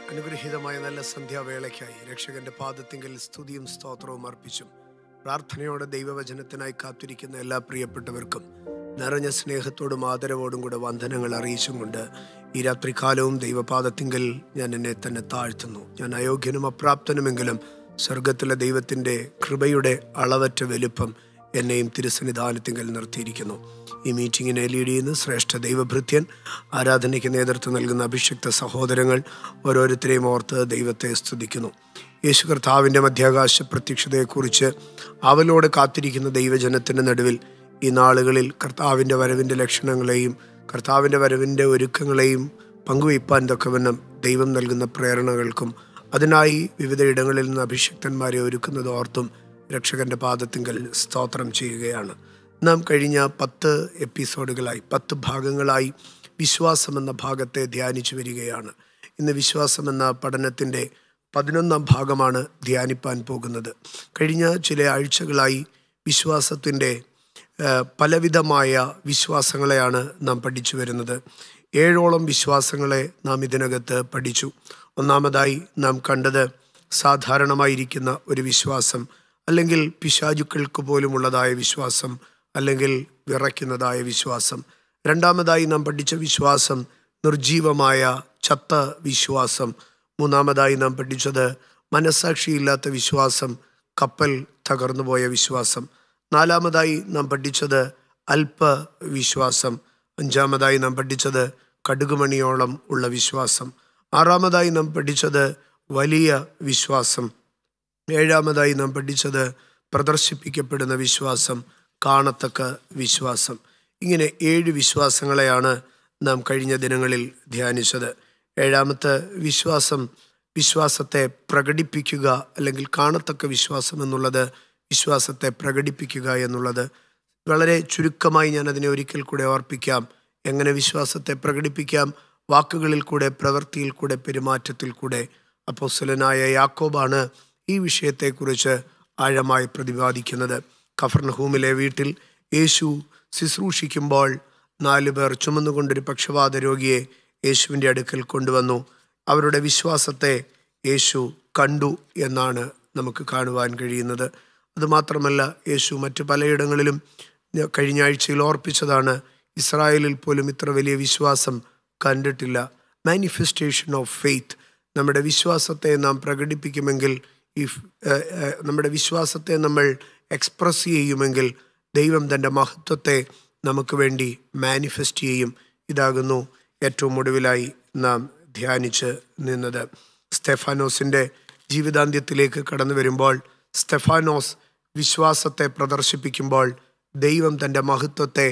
അനുഗ്രഹീതമായ നല്ല സന്ധ്യാവേളയ്ക്കായി രക്ഷകന്റെ പാദത്തിങ്കൽ സ്തുതിയും സ്തോത്രവും അർപ്പിച്ചും പ്രാർത്ഥനയോടെ ദൈവവചനത്തിനായി കാത്തിരിക്കുന്ന എല്ലാ പ്രിയപ്പെട്ടവർക്കും നിറഞ്ഞ സ്നേഹത്തോടും ആദരവോടും കൂടെ വന്ദനങ്ങൾ അറിയിച്ചും കൊണ്ട് ഈ രാത്രികാലവും ദൈവപാദത്തിങ്കൽ ഞാൻ എന്നെ തന്നെ താഴ്ത്തുന്നു ഞാൻ അയോഗ്യനും അപ്രാപ്തനുമെങ്കിലും സ്വർഗത്തിലെ ദൈവത്തിൻ്റെ കൃപയുടെ അളവറ്റ വലുപ്പം എന്നെയും തിരുസന്നിധാനത്തിങ്കൽ നിർത്തിയിരിക്കുന്നു ഈ മീറ്റിങ്ങിനെ ലീഡ് ചെയ്യുന്ന ശ്രേഷ്ഠ ദൈവഭൃത്യൻ ആരാധനയ്ക്ക് നേതൃത്വം നൽകുന്ന അഭിഷിക്ത സഹോദരങ്ങൾ ഓരോരുത്തരെയും ഓർത്ത് ദൈവത്തെ സ്തുതിക്കുന്നു യേശു കർത്താവിൻ്റെ മധ്യാകാശ പ്രത്യക്ഷതയെക്കുറിച്ച് അവലോട് കാത്തിരിക്കുന്ന ദൈവജനത്തിൻ്റെ നടുവിൽ ഈ നാളുകളിൽ കർത്താവിൻ്റെ വരവിൻ്റെ ലക്ഷണങ്ങളെയും കർത്താവിൻ്റെ വരവിൻ്റെ ഒരുക്കങ്ങളെയും പങ്കുവയ്പ്പാൻ തക്കവണ്ണം ദൈവം നൽകുന്ന പ്രേരണകൾക്കും അതിനായി വിവിധ ഇടങ്ങളിൽ നിന്ന് അഭിഷിക്തന്മാരെ ഒരുക്കുന്നത് ഓർത്തും രക്ഷകന്റെ പാദത്തിങ്കൽ സ്തോത്രം ചെയ്യുകയാണ് നാം കഴിഞ്ഞ പത്ത് എപ്പിസോഡുകളായി പത്ത് ഭാഗങ്ങളായി വിശ്വാസം എന്ന ഭാഗത്തെ ധ്യാനിച്ചു വരികയാണ് ഇന്ന് വിശ്വാസം എന്ന പഠനത്തിൻ്റെ പതിനൊന്നാം ഭാഗമാണ് ധ്യാനിപ്പാൻ പോകുന്നത് കഴിഞ്ഞ ചില ആഴ്ചകളായി വിശ്വാസത്തിൻ്റെ ഏഹ്, പലവിധമായ വിശ്വാസങ്ങളെയാണ് നാം പഠിച്ചു വരുന്നത് ഏഴോളം വിശ്വാസങ്ങളെ നാം ഇതിനകത്ത് പഠിച്ചു ഒന്നാമതായി നാം കണ്ടത് സാധാരണമായിരിക്കുന്ന ഒരു വിശ്വാസം അല്ലെങ്കിൽ പിശാചുക്കൾക്ക് പോലുമുള്ളതായ വിശ്വാസം അല്ലെങ്കിൽ വിറയ്ക്കുന്നതായ വിശ്വാസം രണ്ടാമതായി നാം പഠിച്ച വിശ്വാസം നിർജീവമായ ചത്ത വിശ്വാസം മൂന്നാമതായി നാം പഠിച്ചത് മനസാക്ഷിയില്ലാത്ത വിശ്വാസം കപ്പൽ തകർന്നുപോയ വിശ്വാസം നാലാമതായി നാം പഠിച്ചത് അല്പ വിശ്വാസം അഞ്ചാമതായി നാം പഠിച്ചത് കടുകുമണിയോളം ഉള്ള വിശ്വാസം ആറാമതായി നാം പഠിച്ചത് വലിയ വിശ്വാസം ഏഴാമതായി നാം പഠിച്ചത് പ്രദർശിപ്പിക്കപ്പെടുന്ന വിശ്വാസം കാണത്തക്ക വിശ്വാസം ഇങ്ങനെ ഏഴ് വിശ്വാസങ്ങളെയാണ് നാം കഴിഞ്ഞ ദിനങ്ങളിൽ ധ്യാനിച്ചത് ഏഴാമത്തെ വിശ്വാസം വിശ്വാസത്തെ പ്രകടിപ്പിക്കുക അല്ലെങ്കിൽ കാണത്തക്ക വിശ്വാസം എന്നുള്ളത് വിശ്വാസത്തെ പ്രകടിപ്പിക്കുക എന്നുള്ളത് വളരെ ചുരുക്കമായി ഞാൻ അതിനെ ഒരിക്കൽ കൂടെ ഓർപ്പിക്കാം എങ്ങനെ വിശ്വാസത്തെ പ്രകടിപ്പിക്കാം വാക്കുകളിൽ കൂടെ പ്രവൃത്തിയിൽ കൂടെ പെരുമാറ്റത്തിൽ കൂടെ അപ്പോസ്തലനായ യാക്കോബാണ് ഈ വിഷയത്തെക്കുറിച്ച് ആഴമായി പ്രതിപാദിക്കുന്നത് കഫർണഹൂമിലെ വീട്ടിൽ യേശു ശുശ്രൂഷിക്കുമ്പോൾ നാലു പേർ ചുമന്നുകൊണ്ടൊരു പക്ഷപാത രോഗിയെ യേശുവിൻ്റെ അടുക്കൽ കൊണ്ടുവന്നു അവരുടെ വിശ്വാസത്തെ യേശു കണ്ടു എന്നാണ് നമുക്ക് കാണുവാൻ കഴിയുന്നത് അതുമാത്രമല്ല യേശു മറ്റു പലയിടങ്ങളിലും ഞാൻ കഴിഞ്ഞ ആഴ്ചയിൽ ഓർപ്പിച്ചതാണ് ഇസ്രായേലിൽ പോലും ഇത്ര വലിയ വിശ്വാസം കണ്ടിട്ടില്ല മാനിഫെസ്റ്റേഷൻ ഓഫ് ഫെയ്ത്ത് നമ്മുടെ വിശ്വാസത്തെ നാം പ്രകടിപ്പിക്കുമെങ്കിൽ ഈ ഫ്- ഏഹ് ഏഹ് നമ്മുടെ വിശ്വാസത്തെ നമ്മൾ എക്സ്പ്രസ് ചെയ്യുമെങ്കിൽ ദൈവം തൻ്റെ മഹത്വത്തെ നമുക്ക് വേണ്ടി മാനിഫെസ്റ്റ് ചെയ്യും ഇതാകുന്നു ഏറ്റവും ഒടുവിലായി നാം ധ്യാനിച്ച് നിന്നത് സ്തെഫാനോസിൻ്റെ ജീവിതാന്ത്യത്തിലേക്ക് കടന്നു വരുമ്പോൾ സ്തെഫാനോസ് വിശ്വാസത്തെ പ്രദർശിപ്പിക്കുമ്പോൾ ദൈവം തൻ്റെ മഹത്വത്തെ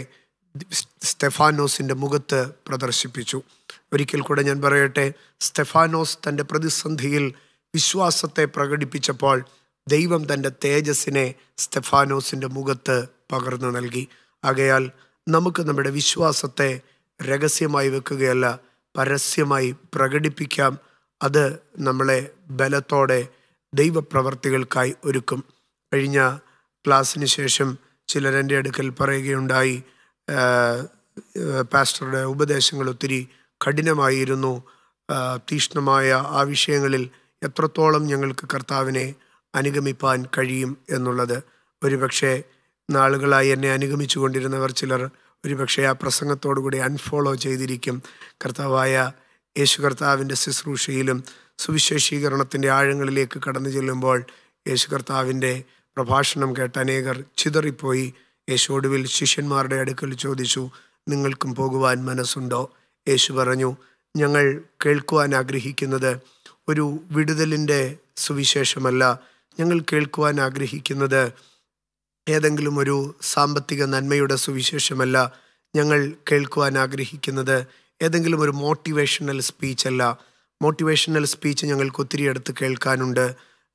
സ്തെഫാനോസിൻ്റെ മുഖത്ത് പ്രദർശിപ്പിച്ചു ഒരിക്കൽ കൂടെ ഞാൻ പറയട്ടെ സ്തെഫാനോസ് തൻ്റെ പ്രതിസന്ധിയിൽ വിശ്വാസത്തെ പ്രകടിപ്പിച്ചപ്പോൾ ദൈവം തൻ്റെ തേജസ്സിനെ സ്തെഫാനോസിൻ്റെ മുഖത്ത് പകർന്നു നൽകി ആകയാൽ നമുക്ക് നമ്മുടെ വിശ്വാസത്തെ രഹസ്യമായി വെക്കുകയല്ല പരസ്യമായി പ്രകടിപ്പിക്കാം അത് നമ്മളെ ബലത്തോടെ ദൈവപ്രവർത്തികൾക്കായി ഒരുക്കും കഴിഞ്ഞ ക്ലാസ്സിന് ശേഷം ചിലർ എൻ്റെ അടുക്കൽ പറയുകയുണ്ടായി ആഹ്, ആഹ്, പാസ്റ്ററുടെ ഉപദേശങ്ങൾ ഒത്തിരി കഠിനമായിരുന്നു ആഹ്, തീക്ഷ്ണമായ ആ വിഷയങ്ങളിൽ എത്രത്തോളം ഞങ്ങൾക്ക് കർത്താവിനെ അനുഗമിപ്പാൻ കഴിയും എന്നുള്ളത് ഒരുപക്ഷെ നാളുകളായി എന്നെ അനുഗമിച്ചു കൊണ്ടിരുന്നവർ ചിലർ ഒരുപക്ഷെ ആ പ്രസംഗത്തോടുകൂടി അൺഫോളോ ചെയ്തിരിക്കും കർത്താവായ യേശു കർത്താവിൻ്റെ ശുശ്രൂഷയിലും സുവിശേഷീകരണത്തിൻ്റെ ആഴങ്ങളിലേക്ക് കടന്നു ചെല്ലുമ്പോൾ യേശു കർത്താവിൻ്റെ പ്രഭാഷണം കേട്ട അനേകർ ചിതറിപ്പോയി യേശു ഒടുവിൽ ശിഷ്യന്മാരുടെ അടുക്കൽ ചോദിച്ചു നിങ്ങൾക്കും പോകുവാൻ മനസ്സുണ്ടോ യേശു പറഞ്ഞു ഞങ്ങൾ കേൾക്കുവാൻ ആഗ്രഹിക്കുന്നത് ഒരു വിടുതലിൻ്റെ സുവിശേഷമല്ല ഞങ്ങൾ കേൾക്കുവാൻ ആഗ്രഹിക്കുന്നത് ഏതെങ്കിലും ഒരു സാമ്പത്തിക നന്മയുടെ സുവിശേഷമല്ല ഞങ്ങൾ കേൾക്കുവാൻ ആഗ്രഹിക്കുന്നത് ഏതെങ്കിലും ഒരു മോട്ടിവേഷണൽ സ്പീച്ച് അല്ല മോട്ടിവേഷണൽ സ്പീച്ച് ഞങ്ങൾക്ക് ഒത്തിരി അടുത്ത് കേൾക്കാനുണ്ട്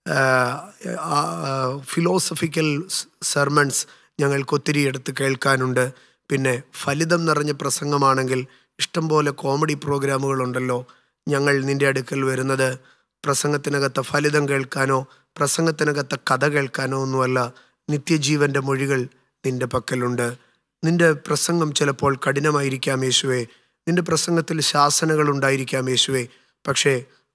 ഫിലോസഫിക്കൽ സെർമൺസ് ഞങ്ങൾക്ക് ഒത്തിരി അടുത്ത് കേൾക്കാനുണ്ട് പിന്നെ ഫലിതം നിറഞ്ഞ പ്രസംഗമാണെങ്കിൽ ഇഷ്ടംപോലെ കോമഡി പ്രോഗ്രാമുകളുണ്ടല്ലോ ഞങ്ങൾ നിന്റെ അടുക്കൽ വരുന്നത് പ്രസംഗത്തിനകത്തെ ഫലിതം കേൾക്കാനോ പ്രസംഗത്തിനകത്തെ കഥ കേൾക്കാനോ ഒന്നുമല്ല നിത്യജീവന്റെ മൊഴികൾ നിന്റെ പക്കലുണ്ട് നിന്റെ പ്രസംഗം ചിലപ്പോൾ കഠിനമായിരിക്കാം യേശുവേ നിന്റെ പ്രസംഗത്തിൽ ശാസനകൾ ഉണ്ടായിരിക്കാം യേശുവേ പക്ഷേ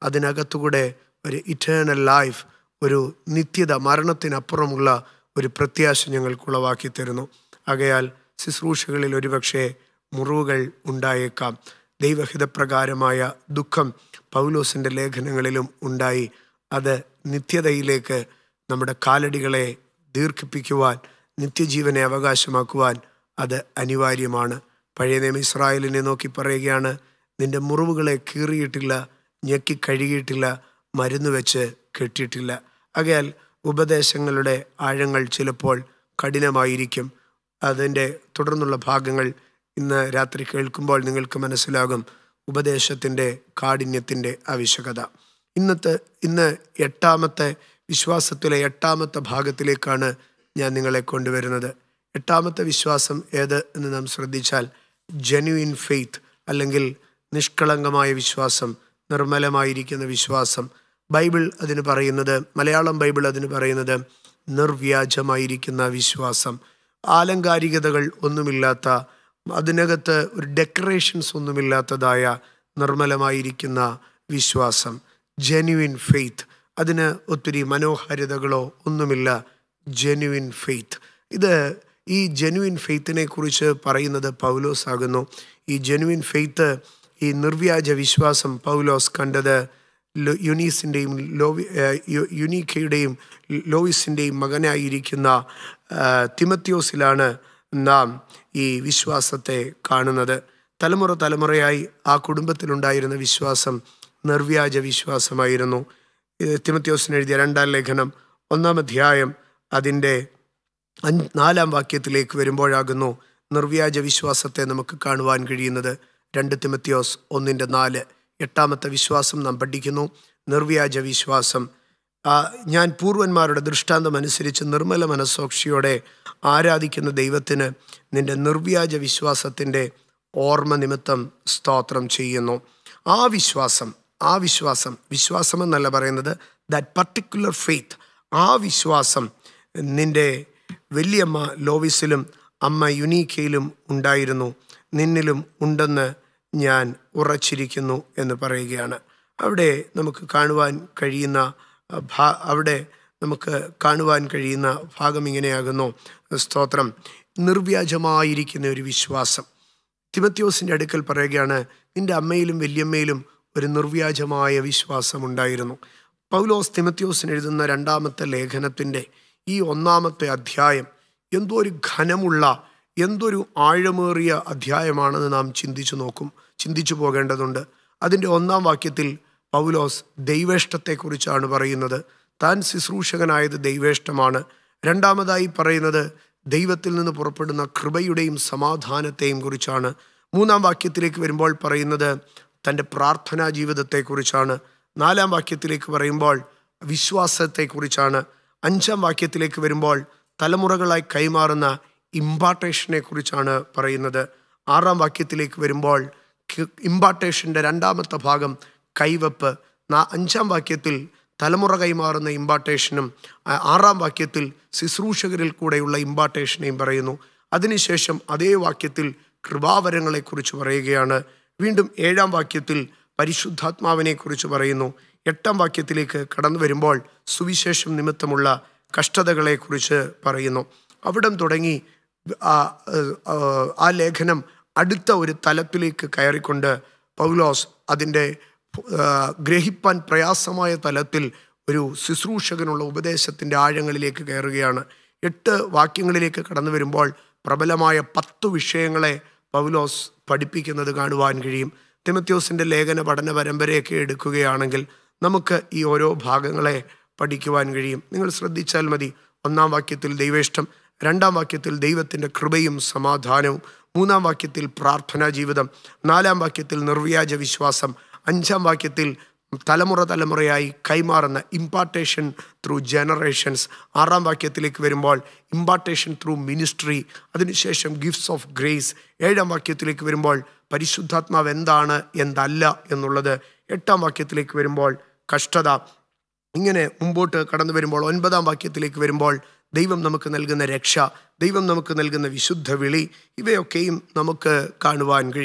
അതിനകത്തുകൂടെ ഒരു ഇറ്റേണൽ ലൈഫ് ഒരു നിത്യത മരണത്തിനപ്പുറമുള്ള ഒരു പ്രത്യാശ ഞങ്ങൾക്ക് ഉളവാക്കി തരുന്നു ആകയാൽ ശുശ്രൂഷകളിൽ ഒരുപക്ഷെ മുറിവുകൾ ഉണ്ടായേക്കാം ദൈവഹിതപ്രകാരമായ ദുഃഖം പൗലോസിൻ്റെ ലേഖനങ്ങളിലും ഉണ്ടായി അത് നിത്യതയിലേക്ക് നമ്മുടെ കാലടികളെ ദീർഘിപ്പിക്കുവാൻ നിത്യജീവനെ അവകാശമാക്കുവാൻ അത് അനിവാര്യമാണ് പഴയ നിയമ ഇസ്രായേലിനെ നോക്കി പറയുകയാണ് നിന്റെ മുറിവുകളെ കീറിയിട്ടില്ല ഞെക്കി കഴുകിയിട്ടില്ല മരുന്ന് വെച്ച് കെട്ടിയിട്ടില്ല ആകയാൽ ഉപദേശങ്ങളുടെ ആഴങ്ങൾ ചിലപ്പോൾ കഠിനമായിരിക്കും അതിൻ്റെ തുടർന്നുള്ള ഭാഗങ്ങൾ ഇന്ന് രാത്രി കേൾക്കുമ്പോൾ നിങ്ങൾക്ക് മനസ്സിലാകും ഉപദേശത്തിൻ്റെ കാഠിന്യത്തിൻ്റെ ആവശ്യകത ഇന്നത്തെ ഇന്ന് എട്ടാമത്തെ വിശ്വാസത്തിലെ എട്ടാമത്തെ ഭാഗത്തിലേക്കാണ് ഞാൻ നിങ്ങളെ കൊണ്ടുവരുന്നത് എട്ടാമത്തെ വിശ്വാസം ഏത് എന്ന് നാം ശ്രദ്ധിച്ചാൽ ജെന്യുയിൻ ഫെയ്ത്ത് അല്ലെങ്കിൽ നിഷ്കളങ്കമായ വിശ്വാസം നിർമ്മലമായിരിക്കുന്ന വിശ്വാസം ബൈബിൾ അതിന് പറയുന്നത് മലയാളം ബൈബിൾ അതിന് പറയുന്നത് നിർവ്യാജമായിരിക്കുന്ന വിശ്വാസം ആലങ്കാരികതകൾ ഒന്നുമില്ലാത്ത അതിനകത്ത് ഒരു ഡെക്കറേഷൻസ് ഒന്നുമില്ലാത്തതായ നിർമ്മലമായിരിക്കുന്ന വിശ്വാസം ജെന്യുവിൻ ഫെയ്ത്ത് അതിന് ഒത്തിരി മനോഹാരിതകളോ ഒന്നുമില്ല ജെന്യുവിൻ ഫെയ്ത്ത് ഇത് ഈ ജെന്യുവിൻ ഫെയ്ത്തിനെ കുറിച്ച് പറയുന്നത് പൗലോസ് ആകുന്നു ഈ ജെന്യുവിൻ ഫെയ്ത്ത് ഈ നിർവ്യാജ വിശ്വാസം പൗലോസ് കണ്ടത് ലോ- യുനീസിൻ്റെയും ലോവി ഏഹ് യു- യുനീക്കയുടെയും ലോയിസിൻ്റെയും മകനായിരിക്കുന്ന ആ, തിമത്യോസിലാണ് നാം ഈ വിശ്വാസത്തെ കാണുന്നത് തലമുറ തലമുറയായി ആ കുടുംബത്തിലുണ്ടായിരുന്ന വിശ്വാസം നിർവ്യാജ വിശ്വാസമായിരുന്നു ഇത് തിമത്യോസിന് എഴുതിയ രണ്ടാം ലേഖനം ഒന്നാം അധ്യായം അതിൻ്റെ അഞ്ച് നാലാം വാക്യത്തിലേക്ക് വരുമ്പോഴാകുന്നു നിർവ്യാജ വിശ്വാസത്തെ നമുക്ക് കാണുവാൻ കഴിയുന്നത് രണ്ട് തിമത്യോസ് ഒന്നിൻ്റെ നാല് എട്ടാമത്തെ വിശ്വാസം നാം പഠിക്കുന്നു നിർവ്യാജ വിശ്വാസം ആ, ഞാൻ പൂർവന്മാരുടെ ദൃഷ്ടാന്തം അനുസരിച്ച് നിർമ്മല മനസ്സാക്ഷിയോടെ ആരാധിക്കുന്ന ദൈവത്തിന് നിന്റെ നിർവ്യാജ വിശ്വാസത്തിൻ്റെ ഓർമ്മ നിമിത്തം സ്തോത്രം ചെയ്യുന്നു ആ വിശ്വാസം ആ വിശ്വാസം വിശ്വാസം എന്നല്ല പറയുന്നത് ദാറ്റ് പർട്ടിക്കുലർ ഫെയ്ത്ത് ആ വിശ്വാസം നിന്റെ വലിയമ്മ ലോവിസിലും അമ്മ യുനീക്കയിലും ഉണ്ടായിരുന്നു നിന്നിലും ഉണ്ടെന്ന് ഞാൻ ഉറച്ചിരിക്കുന്നു എന്ന് പറയുകയാണ് അവിടെ നമുക്ക് കാണുവാൻ കഴിയുന്ന അഹ്, ഭാ അവിടെ നമുക്ക് കാണുവാൻ കഴിയുന്ന ഭാഗം ഇങ്ങനെയാകുന്നു സ്തോത്രം നിർവ്യാജമായിരിക്കുന്ന ഒരു വിശ്വാസം തിമത്യോസിൻ്റെ അടുക്കൽ പറയുകയാണ് നിന്റെ അമ്മയിലും വല്യമ്മയിലും ഒരു നിർവ്യാജമായ വിശ്വാസമുണ്ടായിരുന്നു പൗലോസ് തിമത്യോസിന് എഴുതുന്ന രണ്ടാമത്തെ ലേഖനത്തിൻ്റെ ഈ ഒന്നാമത്തെ അധ്യായം എന്തോ ഒരു ഘനമുള്ള എന്തൊരു ആഴമേറിയ അധ്യായമാണെന്ന് നാം ചിന്തിച്ചു നോക്കും ചിന്തിച്ചു പോകേണ്ടതുണ്ട് അതിൻ്റെ ഒന്നാം വാക്യത്തിൽ പൗലോസ് ദൈവേഷ്ടത്തെക്കുറിച്ചാണ് പറയുന്നത് താൻ ശുശ്രൂഷകനായത് ദൈവേഷ്ടമാണ് രണ്ടാമതായി പറയുന്നത് ദൈവത്തിൽ നിന്ന് പുറപ്പെടുന്ന കൃപയുടെയും സമാധാനത്തെയും കുറിച്ചാണ് മൂന്നാം വാക്യത്തിലേക്ക് വരുമ്പോൾ പറയുന്നത് തൻ്റെ പ്രാർത്ഥനാ ജീവിതത്തെക്കുറിച്ചാണ് നാലാം വാക്യത്തിലേക്ക് പറയുമ്പോൾ വിശ്വാസത്തെക്കുറിച്ചാണ് അഞ്ചാം വാക്യത്തിലേക്ക് വരുമ്പോൾ തലമുറകളായി കൈമാറുന്ന ഇമ്പാർട്ടേഷനെ കുറിച്ചാണ് പറയുന്നത് ആറാം വാക്യത്തിലേക്ക് വരുമ്പോൾ ഇമ്പാർട്ടേഷൻ്റെ രണ്ടാമത്തെ ഭാഗം കൈവപ്പ് നാ- അഞ്ചാം വാക്യത്തിൽ തലമുറ കൈമാറുന്ന ഇമ്പാർട്ടേഷനും ആ- ആറാം വാക്യത്തിൽ ശുശ്രൂഷകരിൽ കൂടെയുള്ള ഇമ്പാർട്ടേഷനെയും പറയുന്നു അതിനുശേഷം അതേ വാക്യത്തിൽ കൃപാവരങ്ങളെക്കുറിച്ച് പറയുകയാണ് വീണ്ടും ഏഴാം വാക്യത്തിൽ പരിശുദ്ധാത്മാവിനെക്കുറിച്ച് പറയുന്നു എട്ടാം വാക്യത്തിലേക്ക് കടന്നു വരുമ്പോൾ സുവിശേഷം നിമിത്തമുള്ള കഷ്ടതകളെക്കുറിച്ച് പറയുന്നു അവിടം തുടങ്ങി ആ ആ, ആ ലേഖനം അടുത്ത ഒരു തലത്തിലേക്ക് കയറിക്കൊണ്ട് പൗലോസ് അതിൻ്റെ ആ, ഗ്രഹിപ്പാൻ പ്രയാസമായ തലത്തിൽ ഒരു ശുശ്രൂഷകനുള്ള ഉപദേശത്തിൻ്റെ ആഴങ്ങളിലേക്ക് കയറുകയാണ് എട്ട് വാക്യങ്ങളിലേക്ക് കടന്നു വരുമ്പോൾ പ്രബലമായ പത്ത് വിഷയങ്ങളെ പൗലോസ് പഠിപ്പിക്കുന്നത് കാണുവാൻ കഴിയും തിമത്യോസിൻ്റെ ലേഖന പഠന പരമ്പരയൊക്കെ എടുക്കുകയാണെങ്കിൽ നമുക്ക് ഈ ഓരോ ഭാഗങ്ങളെ പഠിക്കുവാൻ കഴിയും നിങ്ങൾ ശ്രദ്ധിച്ചാൽ മതി ഒന്നാം വാക്യത്തിൽ ദൈവേഷ്ടം രണ്ടാം വാക്യത്തിൽ ദൈവത്തിൻ്റെ കൃപയും സമാധാനവും മൂന്നാം വാക്യത്തിൽ പ്രാർത്ഥനാ ജീവിതം നാലാം വാക്യത്തിൽ നിർവ്യാജ വിശ്വാസം അഞ്ചാം വാക്യത്തിൽ തലമുറ തലമുറയായി കൈമാറുന്ന ഇമ്പാർട്ടേഷൻ ത്രൂ ജനറേഷൻസ് ആറാം വാക്യത്തിലേക്ക് വരുമ്പോൾ ഇമ്പാർട്ടേഷൻ ത്രൂ മിനിസ്ട്രി അതിനുശേഷം ഗിഫ്റ്റ്സ് ഓഫ് ഗ്രേസ് ഏഴാം വാക്യത്തിലേക്ക് വരുമ്പോൾ പരിശുദ്ധാത്മാവ് എന്താണ് എന്തല്ല എന്നുള്ളത് എട്ടാം വാക്യത്തിലേക്ക് വരുമ്പോൾ കഷ്ടത ഇങ്ങനെ മുമ്പോട്ട് കടന്നു വരുമ്പോൾ ഒൻപതാം വാക്യത്തിലേക്ക് വരുമ്പോൾ ദൈവം നമുക്ക് നൽകുന്ന രക്ഷ ദൈവം നമുക്ക് നൽകുന്ന വിശുദ്ധ വിളി ഇവയൊക്കെയും നമുക്ക് കാണുവാൻ കഴിയും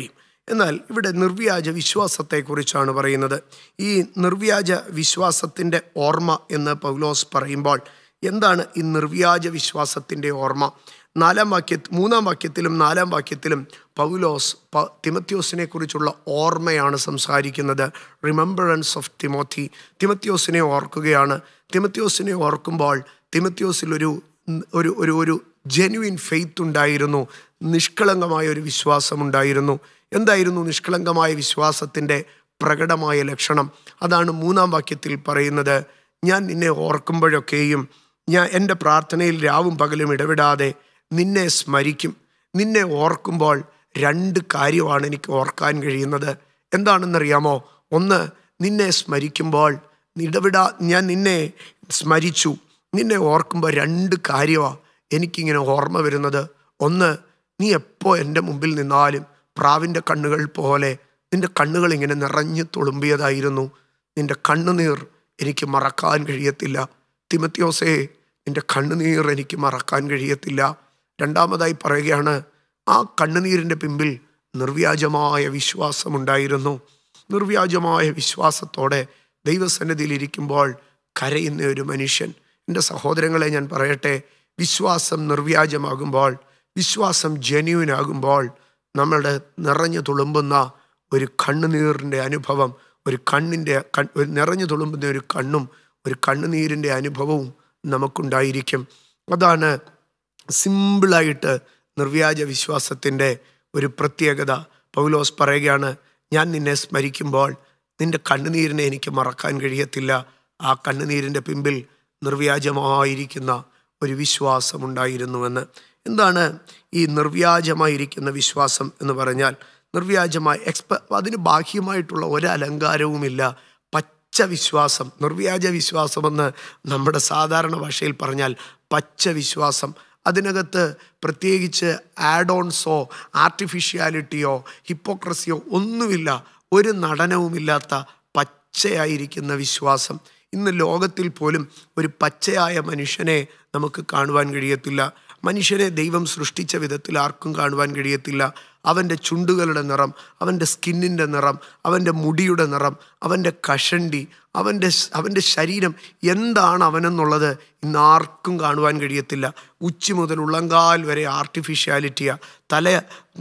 എന്നാൽ ഇവിടെ നിർവ്യാജ വിശ്വാസത്തെക്കുറിച്ചാണ് പറയുന്നത് ഈ നിർവ്യാജ വിശ്വാസത്തിൻ്റെ ഓർമ്മ എന്ന് പൗലോസ് പറയുമ്പോൾ എന്താണ് ഈ നിർവ്യാജ വിശ്വാസത്തിൻ്റെ ഓർമ്മ നാലാം വാക്യ മൂന്നാം വാക്യത്തിലും നാലാം വാക്യത്തിലും പൗലോസ് പ തിമത്യോസിനെ കുറിച്ചുള്ള ഓർമ്മയാണ് സംസാരിക്കുന്നത് റിമംബറൻസ് ഓഫ് തിമോത്തി തിമത്യോസിനെ ഓർക്കുകയാണ് തിമത്യോസിനെ ഓർക്കുമ്പോൾ തിമത്യോസിൽ ഒരു ഒരു ഒരു ഒരു ജെനുവിൻ ഫെയ്ത്ത് ഉണ്ടായിരുന്നു നിഷ്കളങ്കമായ ഒരു വിശ്വാസമുണ്ടായിരുന്നു എന്തായിരുന്നു നിഷ്കളങ്കമായ വിശ്വാസത്തിൻ്റെ പ്രകടമായ ലക്ഷണം അതാണ് മൂന്നാം വാക്യത്തിൽ പറയുന്നത് ഞാൻ നിന്നെ ഓർക്കുമ്പോഴൊക്കെയും ഞാൻ എൻ്റെ പ്രാർത്ഥനയിൽ രാവും പകലും ഇടപെടാതെ നിന്നെ സ്മരിക്കും നിന്നെ ഓർക്കുമ്പോൾ രണ്ട് കാര്യമാണ് എനിക്ക് ഓർക്കാൻ കഴിയുന്നത് എന്താണെന്നറിയാമോ ഒന്ന് നിന്നെ സ്മരിക്കുമ്പോൾ ഇടവിടാ ഞാൻ നിന്നെ സ്മരിച്ചു നിന്നെ ഓർക്കുമ്പോൾ രണ്ട് കാര്യമാണ് എനിക്കിങ്ങനെ ഓർമ്മ വരുന്നത് ഒന്ന് നീ എപ്പോൾ എൻ്റെ മുമ്പിൽ നിന്നാലും പ്രാവിൻ്റെ കണ്ണുകൾ പോലെ നിന്റെ കണ്ണുകൾ ഇങ്ങനെ നിറഞ്ഞു തുളുമ്പിയതായിരുന്നു നിന്റെ കണ്ണുനീർ എനിക്ക് മറക്കാൻ കഴിയത്തില്ല തിമത്യോസേ നിന്റെ കണ്ണുനീർ എനിക്ക് മറക്കാൻ കഴിയത്തില്ല രണ്ടാമതായി പറയുകയാണ് ആ കണ്ണുനീരിൻ്റെ പിമ്പിൽ നിർവ്യാജമായ വിശ്വാസമുണ്ടായിരുന്നു നിർവ്യാജമായ വിശ്വാസത്തോടെ ദൈവസന്നിധിയിൽ ഇരിക്കുമ്പോൾ കരയുന്ന ഒരു മനുഷ്യൻ എൻ്റെ സഹോദരങ്ങളെ ഞാൻ പറയട്ടെ വിശ്വാസം നിർവ്യാജമാകുമ്പോൾ വിശ്വാസം ജെന്യൂൻ ആകുമ്പോൾ നമ്മളുടെ നിറഞ്ഞു തുളുമ്പുന്ന ഒരു കണ്ണുനീറിൻ്റെ അനുഭവം ഒരു കണ്ണിൻ്റെ കൺ ഒരു നിറഞ്ഞു തുളുമ്പുന്ന ഒരു കണ്ണും ഒരു കണ്ണുനീരിൻ്റെ അനുഭവവും നമുക്കുണ്ടായിരിക്കും അതാണ് സിമ്പിളായിട്ട് നിർവ്യാജ വിശ്വാസത്തിൻ്റെ ഒരു പ്രത്യേകത പൗലോസ് പറയുകയാണ് ഞാൻ നിന്നെ സ്മരിക്കുമ്പോൾ നിന്റെ കണ്ണുനീരിനെ എനിക്ക് മറക്കാൻ കഴിയത്തില്ല ആ കണ്ണുനീരിൻ്റെ പിമ്പിൽ നിർവ്യാജമായിരിക്കുന്ന ഒരു വിശ്വാസമുണ്ടായിരുന്നുവെന്ന് എന്താണ് ഈ നിർവ്യാജമായിരിക്കുന്ന വിശ്വാസം എന്ന് പറഞ്ഞാൽ നിർവ്യാജമായ എക്സ്പ അതിന് ബാഹ്യമായിട്ടുള്ള ഒരു അലങ്കാരവുമില്ല പച്ച വിശ്വാസം നിർവ്യാജ വിശ്വാസമെന്ന് നമ്മുടെ സാധാരണ ഭാഷയിൽ പറഞ്ഞാൽ പച്ച വിശ്വാസം അതിനകത്ത് പ്രത്യേകിച്ച് ആഡ് ഓൺസോ ആർട്ടിഫിഷ്യാലിറ്റിയോ ഹിപ്പോക്രസിയോ ഒന്നുമില്ല ഒരു നടനവുമില്ലാത്ത പച്ചയായിരിക്കുന്ന വിശ്വാസം ഇന്ന് ലോകത്തിൽ പോലും ഒരു പച്ചയായ മനുഷ്യനെ നമുക്ക് കാണുവാൻ കഴിയത്തില്ല മനുഷ്യനെ ദൈവം സൃഷ്ടിച്ച വിധത്തിൽ ആർക്കും കാണുവാൻ കഴിയത്തില്ല അവൻ്റെ ചുണ്ടുകളുടെ നിറം അവൻ്റെ സ്കിന്നിൻ്റെ നിറം അവൻ്റെ മുടിയുടെ നിറം അവൻ്റെ കഷണ്ടി അവൻ്റെ അവൻ്റെ ശരീരം എന്താണ് അവനെന്നുള്ളത് ഇന്ന് ആർക്കും കാണുവാൻ കഴിയത്തില്ല ഉച്ചി മുതൽ ഉള്ളങ്കാൽ വരെ ആർട്ടിഫിഷ്യാലിറ്റിയാണ് തല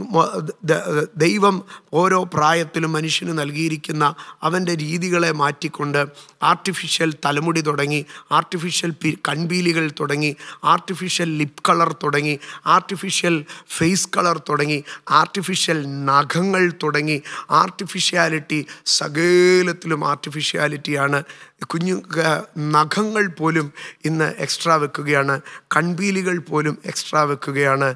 ദൈവം ഓരോ പ്രായത്തിലും മനുഷ്യന് നൽകിയിരിക്കുന്ന അവൻ്റെ രീതികളെ മാറ്റിക്കൊണ്ട് ആർട്ടിഫിഷ്യൽ തലമുടി തുടങ്ങി ആർട്ടിഫിഷ്യൽ പി കൺപീലികൾ തുടങ്ങി ആർട്ടിഫിഷ്യൽ ലിപ് കളർ തുടങ്ങി ആർട്ടിഫിഷ്യൽ ഫേസ് കളർ തുടങ്ങി ആർട്ടിഫിഷ്യൽ നഖങ്ങൾ തുടങ്ങി ആർട്ടിഫിഷ്യാലിറ്റി സകലത്തിലും ആർട്ടിഫിഷ്യാലിറ്റിയാണ് കുഞ്ഞു നഖങ്ങൾ പോലും ഇന്ന് എക്സ്ട്രാ വെക്കുകയാണ് കൺപീലികൾ പോലും എക്സ്ട്രാ വെക്കുകയാണ്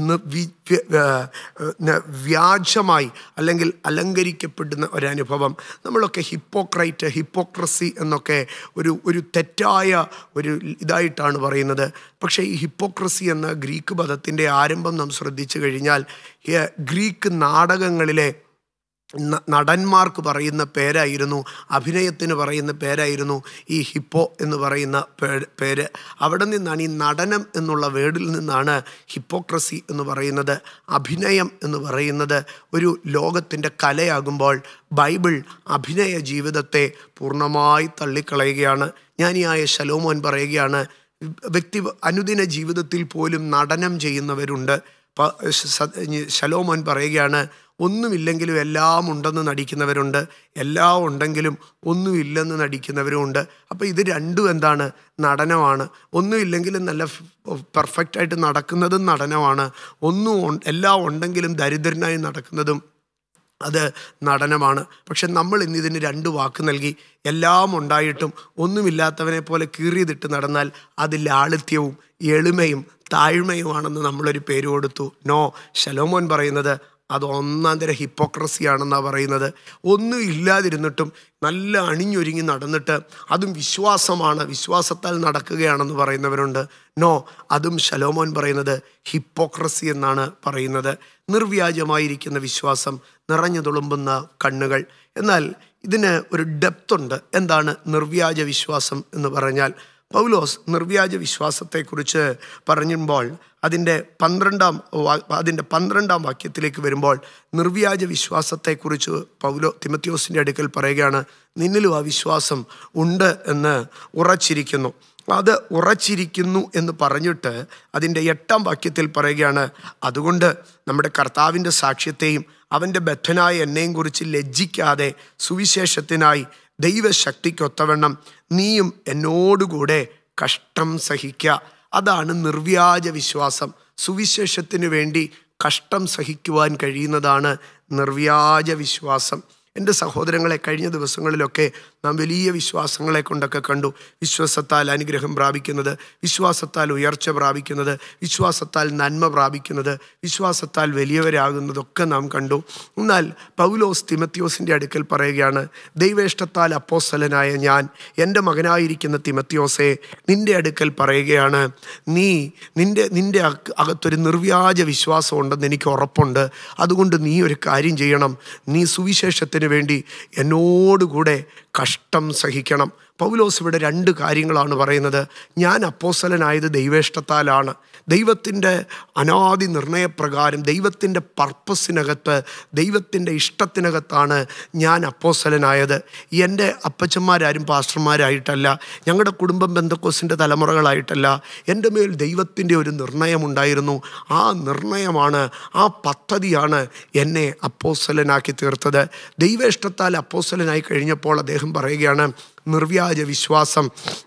വ്യാജമായി അല്ലെങ്കിൽ അലങ്കരിക്കപ്പെടുന്ന ഒരനുഭവം നമ്മളൊക്കെ ഹിപ്പോക്രൈറ്റ് ഹിപ്പോക്രസി എന്നൊക്കെ ഒരു ഒരു തെറ്റായ ഒരു ഇതായിട്ടാണ് പറയുന്നത് പക്ഷേ ഈ ഹിപ്പോക്രസി എന്ന ഗ്രീക്ക് പദത്തിൻ്റെ ആരംഭം നാം ശ്രദ്ധിച്ചു കഴിഞ്ഞാൽ ഗ്രീക്ക് നാടകങ്ങളിലെ നടന്മാർക്ക് പറയുന്ന പേരായിരുന്നു അഭിനയത്തിന് പറയുന്ന പേരായിരുന്നു ഈ ഹിപ്പോ എന്ന് പറയുന്ന പേര് അവിടെ നിന്നാണ് ഈ നടനം എന്നുള്ള വേർഡിൽ നിന്നാണ് ഹിപ്പോക്രസി എന്ന് പറയുന്നത് അഭിനയം എന്ന് പറയുന്നത് ഒരു ലോകത്തിൻ്റെ കലയാകുമ്പോൾ ബൈബിൾ അഭിനയ ജീവിതത്തെ പൂർണ്ണമായി തള്ളിക്കളയുകയാണ് ജ്ഞാനിയായ ശലോമോൻ പറയുകയാണ് വ്യക്തി അനുദിന ജീവിതത്തിൽ പോലും നടനം ചെയ്യുന്നവരുണ്ട് ശലോമോൻ പറയുകയാണ് ഒന്നുമില്ലെങ്കിലും എല്ലാം ഉണ്ടെന്ന് നടിക്കുന്നവരുണ്ട് എല്ലാം ഉണ്ടെങ്കിലും ഒന്നുമില്ലെന്ന് നടിക്കുന്നവരുമുണ്ട് അപ്പോൾ ഇത് രണ്ടും എന്താണ് നടനമാണ് ഒന്നുമില്ലെങ്കിലും നല്ല പെർഫെക്റ്റായിട്ട് നടക്കുന്നതും നടനമാണ് ഒന്നും എല്ലാം ഉണ്ടെങ്കിലും ദരിദ്രനായി നടക്കുന്നതും അത് നടനമാണ് പക്ഷെ നമ്മൾ ഇന്ന് ഇതിന് രണ്ട് വാക്ക് നൽകി എല്ലാം ഉണ്ടായിട്ടും ഒന്നുമില്ലാത്തവനെ പോലെ കീറിയതിട്ട് നടന്നാൽ അത് ലാളിത്യവും എളിമയും താഴ്മയുമാണെന്ന് നമ്മളൊരു പേര് കൊടുത്തു നോ ശലോമോൻ പറയുന്നത് അത് ഒന്നാം തരം ഹിപ്പോക്രസിയാണെന്നാണ് പറയുന്നത് ഒന്നും ഇല്ലാതിരുന്നിട്ടും നല്ല അണിഞ്ഞൊരുങ്ങി നടന്നിട്ട് അതും വിശ്വാസമാണ് വിശ്വാസത്താൽ നടക്കുകയാണെന്ന് പറയുന്നവരുണ്ട് നോ അതും ശലോമോൻ പറയുന്നത് ഹിപ്പോക്രസി എന്നാണ് പറയുന്നത് നിർവ്യാജമായിരിക്കുന്ന വിശ്വാസം നിറഞ്ഞു തുളുമ്പുന്ന കണ്ണുകൾ എന്നാൽ ഇതിന് ഒരു ഡെപ്ത് ഉണ്ട് എന്താണ് നിർവ്യാജ വിശ്വാസം എന്ന് പറഞ്ഞാൽ പൗലോസ് നിർവ്യാജ വിശ്വാസത്തെക്കുറിച്ച് പറയുമ്പോൾ അതിൻ്റെ പന്ത്രണ്ടാം വാ- അതിൻ്റെ പന്ത്രണ്ടാം വാക്യത്തിലേക്ക് വരുമ്പോൾ നിർവ്യാജ വിശ്വാസത്തെക്കുറിച്ച് പൗലോ തിമത്യോസിൻ്റെ അടുക്കൽ പറയുകയാണ് നിന്നിലും ആ വിശ്വാസം ഉണ്ട് എന്ന് ഉറച്ചിരിക്കുന്നു അത് ഉറച്ചിരിക്കുന്നു എന്ന് പറഞ്ഞിട്ട് അതിൻ്റെ എട്ടാം വാക്യത്തിൽ പറയുകയാണ് അതുകൊണ്ട് നമ്മുടെ കർത്താവിൻ്റെ സാക്ഷ്യത്തെയും അവൻ്റെ ബദ്ധനായ എന്നെയും കുറിച്ച് ലജ്ജിക്കാതെ സുവിശേഷത്തിനായി ദൈവശക്തിക്കൊത്തവണ്ണം നീയും എന്നോടുകൂടെ കഷ്ടം സഹിക്കുക അതാണ് നിർവ്യാജ വിശ്വാസം സുവിശേഷത്തിന് വേണ്ടി കഷ്ടം സഹിക്കുവാൻ കഴിയുന്നതാണ് നിർവ്യാജ വിശ്വാസം എൻ്റെ സഹോദരങ്ങളെ കഴിഞ്ഞ ദിവസങ്ങളിലൊക്കെ നാം വലിയ വിശ്വാസങ്ങളെ കൊണ്ടൊക്കെ കണ്ടു വിശ്വാസത്താൽ അനുഗ്രഹം പ്രാപിക്കുന്നത് വിശ്വാസത്താൽ ഉയർച്ച പ്രാപിക്കുന്നത് വിശ്വാസത്താൽ നന്മ പ്രാപിക്കുന്നത് വിശ്വാസത്താൽ വലിയവരാകുന്നതൊക്കെ നാം കണ്ടു എന്നാൽ പൗലോസ് തിമത്യോസിൻ്റെ അടുക്കൽ പറയുകയാണ് ദൈവേഷ്ടത്താൽ അപ്പോസ്തലനായ ഞാൻ എൻ്റെ മകനായിരിക്കുന്ന തിമത്യോസെ നിൻ്റെ അടുക്കൽ പറയുകയാണ് നീ നിൻ്റെ നിൻ്റെ അക- അകത്തൊരു നിർവ്യാജ വിശ്വാസം ഉണ്ടെന്ന് എനിക്ക് ഉറപ്പുണ്ട് അതുകൊണ്ട് നീ ഒരു കാര്യം ചെയ്യണം നീ സുവിശേഷത്തിന് വേണ്ടി എന്നോടുകൂടെ കഷ്ടം സഹിക്കണം പൗലോസ് ഇവിടെ രണ്ട് കാര്യങ്ങളാണ് പറയുന്നത് ഞാൻ അപ്പോസലനായത് ദൈവേഷ്ടത്താലാണ് ദൈവത്തിൻ്റെ അനാദി നിർണയപ്രകാരം ദൈവത്തിൻ്റെ പർപ്പസിനകത്ത് ദൈവത്തിൻ്റെ ഇഷ്ടത്തിനകത്താണ് ഞാൻ അപ്പോസലനായത് എൻ്റെ അപ്പച്ചന്മാരാരും പാസ്റ്റർമാരായിട്ടല്ല ഞങ്ങളുടെ കുടുംബം ബന്ധക്കോസിൻ്റെ തലമുറകളായിട്ടല്ല എൻ്റെ മേൽ ദൈവത്തിൻ്റെ ഒരു നിർണയമുണ്ടായിരുന്നു ആ നിർണയമാണ് ആ പദ്ധതിയാണ് എന്നെ അപ്പോസ്തലനാക്കി തീർത്തത് ദൈവേഷ്ടത്താൽ അപ്പോസ്തലനായി കഴിഞ്ഞപ്പോൾ അദ്ദേഹം പറയുകയാണ് നിർവ്യാജ വിശ്വാസം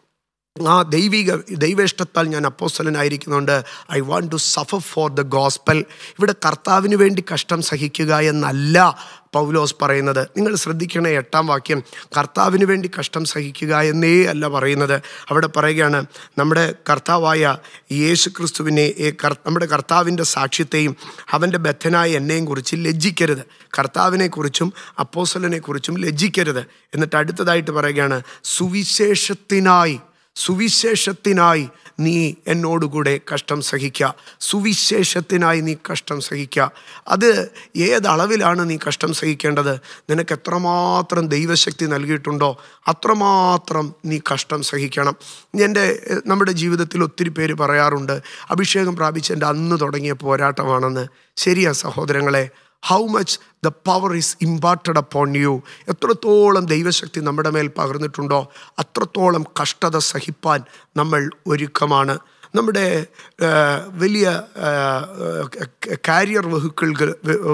ആ ദൈവിക ദൈവേഷ്ടത്താൽ ഞാൻ അപ്പോസ്തലനായിരിക്കുന്നുണ്ട് I want to suffer for the gospel ഇവിടെ കർത്താവിന് വേണ്ടി കഷ്ടം സഹിക്കുക എന്നല്ല പൗലോസ് പറയുന്നത് നിങ്ങൾ ശ്രദ്ധിക്കണേ എട്ടാം വാക്യം കർത്താവിന് വേണ്ടി കഷ്ടം സഹിക്കുക എന്നേ അല്ല പറയുന്നത് അവിടെ പറയുകയാണ് നമ്മുടെ കർത്താവായ യേശു ക്രിസ്തുവിനെ ഏ, കർ- നമ്മുടെ കർത്താവിൻ്റെ സാക്ഷ്യത്തെയും അവൻ്റെ ബദ്ധനായ എന്നെയും കുറിച്ച് ലജ്ജിക്കരുത് കർത്താവിനെക്കുറിച്ചും അപ്പോസലിനെക്കുറിച്ചും ലജ്ജിക്കരുത് എന്നിട്ട് അടുത്തതായിട്ട് പറയുകയാണ് സുവിശേഷത്തിനായി സുവിശേഷത്തിനായി നീ എന്നോടുകൂടെ കഷ്ടം സഹിക്കുക സുവിശേഷത്തിനായി നീ കഷ്ടം സഹിക്കുക അത് ഏതളവിലാണ് നീ കഷ്ടം സഹിക്കേണ്ടത് നിനക്ക് എത്രമാത്രം ദൈവശക്തി നൽകിയിട്ടുണ്ടോ അത്രമാത്രം നീ കഷ്ടം സഹിക്കണം എൻ്റെ എഹ്, നമ്മുടെ ജീവിതത്തിൽ ഒത്തിരി പേര് പറയാറുണ്ട് അഭിഷേകം പ്രാപിച്ച എൻ്റെ അന്ന് തുടങ്ങിയ പോരാട്ടമാണെന്ന് ശരിയാ സഹോദരങ്ങളെ how much the power is imparted upon you എത്രത്തോളം ദൈവശക്തി നമ്മുടെ മേൽ പകർന്നിട്ടുണ്ടോ അത്രത്തോളം കഷ്ടത സഹിപ്പാൻ നമ്മൾ ഒരുക്കമാണ് നമ്മുടെ ആ, വലിയ കാരിയർ വെഹിക്കിളുകൾ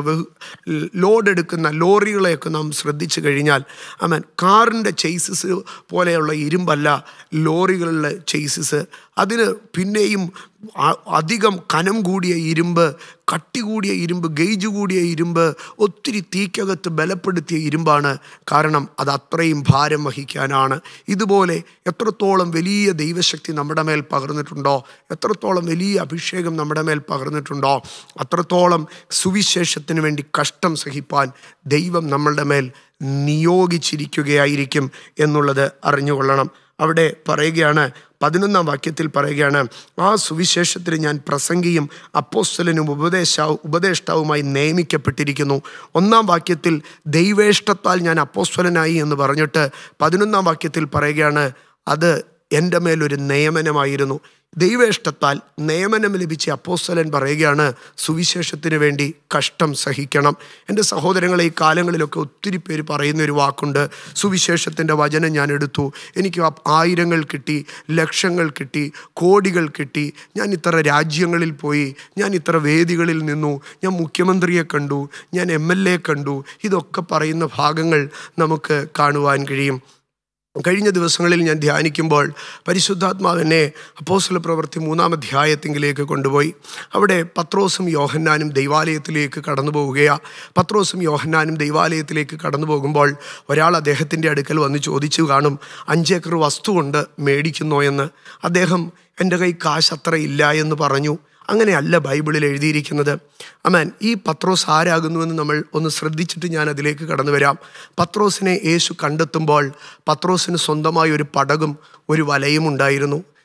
ലോഡ് എടുക്കുന്ന ലോറികളെയൊക്കെ നാം ശ്രദ്ധിച്ചു കഴിഞ്ഞാൽ ആമൻ കാറിൻ്റെ ചേസസ് പോലെയുള്ള ഇരുമ്പല്ല ലോറികളിലെ ചേസസ് അതിന് പിന്നെയും അ- അധികം കനം കൂടിയ ഇരുമ്പ് കട്ടി കൂടിയ ഇരുമ്പ് ഗേജ് കൂടിയ ഇരുമ്പ് ഒത്തിരി തീക്കകത്ത് ബലപ്പെടുത്തിയ ഇരുമ്പാണ് കാരണം അത് അത്രയും ഭാരം വഹിക്കാനാണ് ഇതുപോലെ എത്രത്തോളം വലിയ ദൈവശക്തി നമ്മുടെ മേൽ പകർന്നിട്ടുണ്ടോ എത്രത്തോളം വലിയ അഭിഷേകം നമ്മുടെ മേൽ പകർന്നിട്ടുണ്ടോ അത്രത്തോളം സുവിശേഷത്തിന് വേണ്ടി കഷ്ടം സഹിപ്പാൻ ദൈവം നമ്മളുടെ മേൽ നിയോഗിച്ചിരിക്കുകയായിരിക്കും എന്നുള്ളത് അറിഞ്ഞുകൊള്ളണം അവിടെ പറയുകയാണ് പതിനൊന്നാം വാക്യത്തിൽ പറയുകയാണ് ആ സുവിശേഷത്തിന് ഞാൻ പ്രസംഗിയും അപ്പോസ്തലനും ഉപദേശാവും ഉപദേഷ്ടാവുമായി നിയമിക്കപ്പെട്ടിരിക്കുന്നു ഒന്നാം വാക്യത്തിൽ ദൈവേഷ്ടത്താൽ ഞാൻ അപ്പോസ്തലനായി എന്ന് പറഞ്ഞിട്ട് പതിനൊന്നാം വാക്യത്തിൽ പറയുകയാണ് അത് എൻ്റെ മേലൊരു നിയമനമായിരുന്നു ദൈവേഷ്ടത്താൽ നിയമനം ലഭിച്ച അപ്പോസ്തലൻ പറയുകയാണ് സുവിശേഷത്തിന് വേണ്ടി കഷ്ടം സഹിക്കണം എൻ്റെ സഹോദരങ്ങളെ ഈ കാലങ്ങളിലൊക്കെ ഒത്തിരി പേര് പറയുന്ന ഒരു വാക്കുണ്ട് സുവിശേഷത്തിൻ്റെ വചനം ഞാൻ എടുത്തു എനിക്ക് ആ ആയിരങ്ങൾ കിട്ടി ലക്ഷങ്ങൾ കിട്ടി കോടികൾ കിട്ടി ഞാൻ ഇത്ര രാജ്യങ്ങളിൽ പോയി ഞാൻ ഇത്ര വേദികളിൽ നിന്നു ഞാൻ മുഖ്യമന്ത്രിയെ കണ്ടു ഞാൻ എം എൽ എ കണ്ടു ഇതൊക്കെ പറയുന്ന ഭാഗങ്ങൾ നമുക്ക് കാണുവാൻ കഴിയും കഴിഞ്ഞ ദിവസങ്ങളിൽ ഞാൻ ധ്യാനിക്കുമ്പോൾ പരിശുദ്ധാത്മാവിനെ അപ്പോസ്തല പ്രവൃത്തി മൂന്നാം അധ്യായത്തിങ്കിലേക്ക് കൊണ്ടുപോയി അവിടെ പത്രോസും യോഹന്നാനും ദൈവാലയത്തിലേക്ക് കടന്നു പോവുകയാ പത്രോസും യോഹന്നാനും ദൈവാലയത്തിലേക്ക് കടന്നു പോകുമ്പോൾ ഒരാൾ അദ്ദേഹത്തിൻ്റെ അടുക്കൽ വന്ന് ചോദിച്ചു കാണും അഞ്ചേക്കർ വസ്തു കൊണ്ട് മേടിക്കുന്നോ എന്ന് അദ്ദേഹം എൻ്റെ കൈ കാശ് അത്ര ഇല്ല എന്ന് പറഞ്ഞു അങ്ങനെയല്ല ബൈബിളിൽ എഴുതിയിരിക്കുന്നത് അമാൻ ഈ പത്രോസ് ആരാകുന്നുവെന്ന് നമ്മൾ ഒന്ന് ശ്രദ്ധിച്ചിട്ട് ഞാൻ അതിലേക്ക് കടന്നു വരാം പത്രോസിനെ യേശു കണ്ടെത്തുമ്പോൾ പത്രോസിന് സ്വന്തമായി ഒരു പടകും ഒരു വലയും ഉണ്ടായിരുന്നു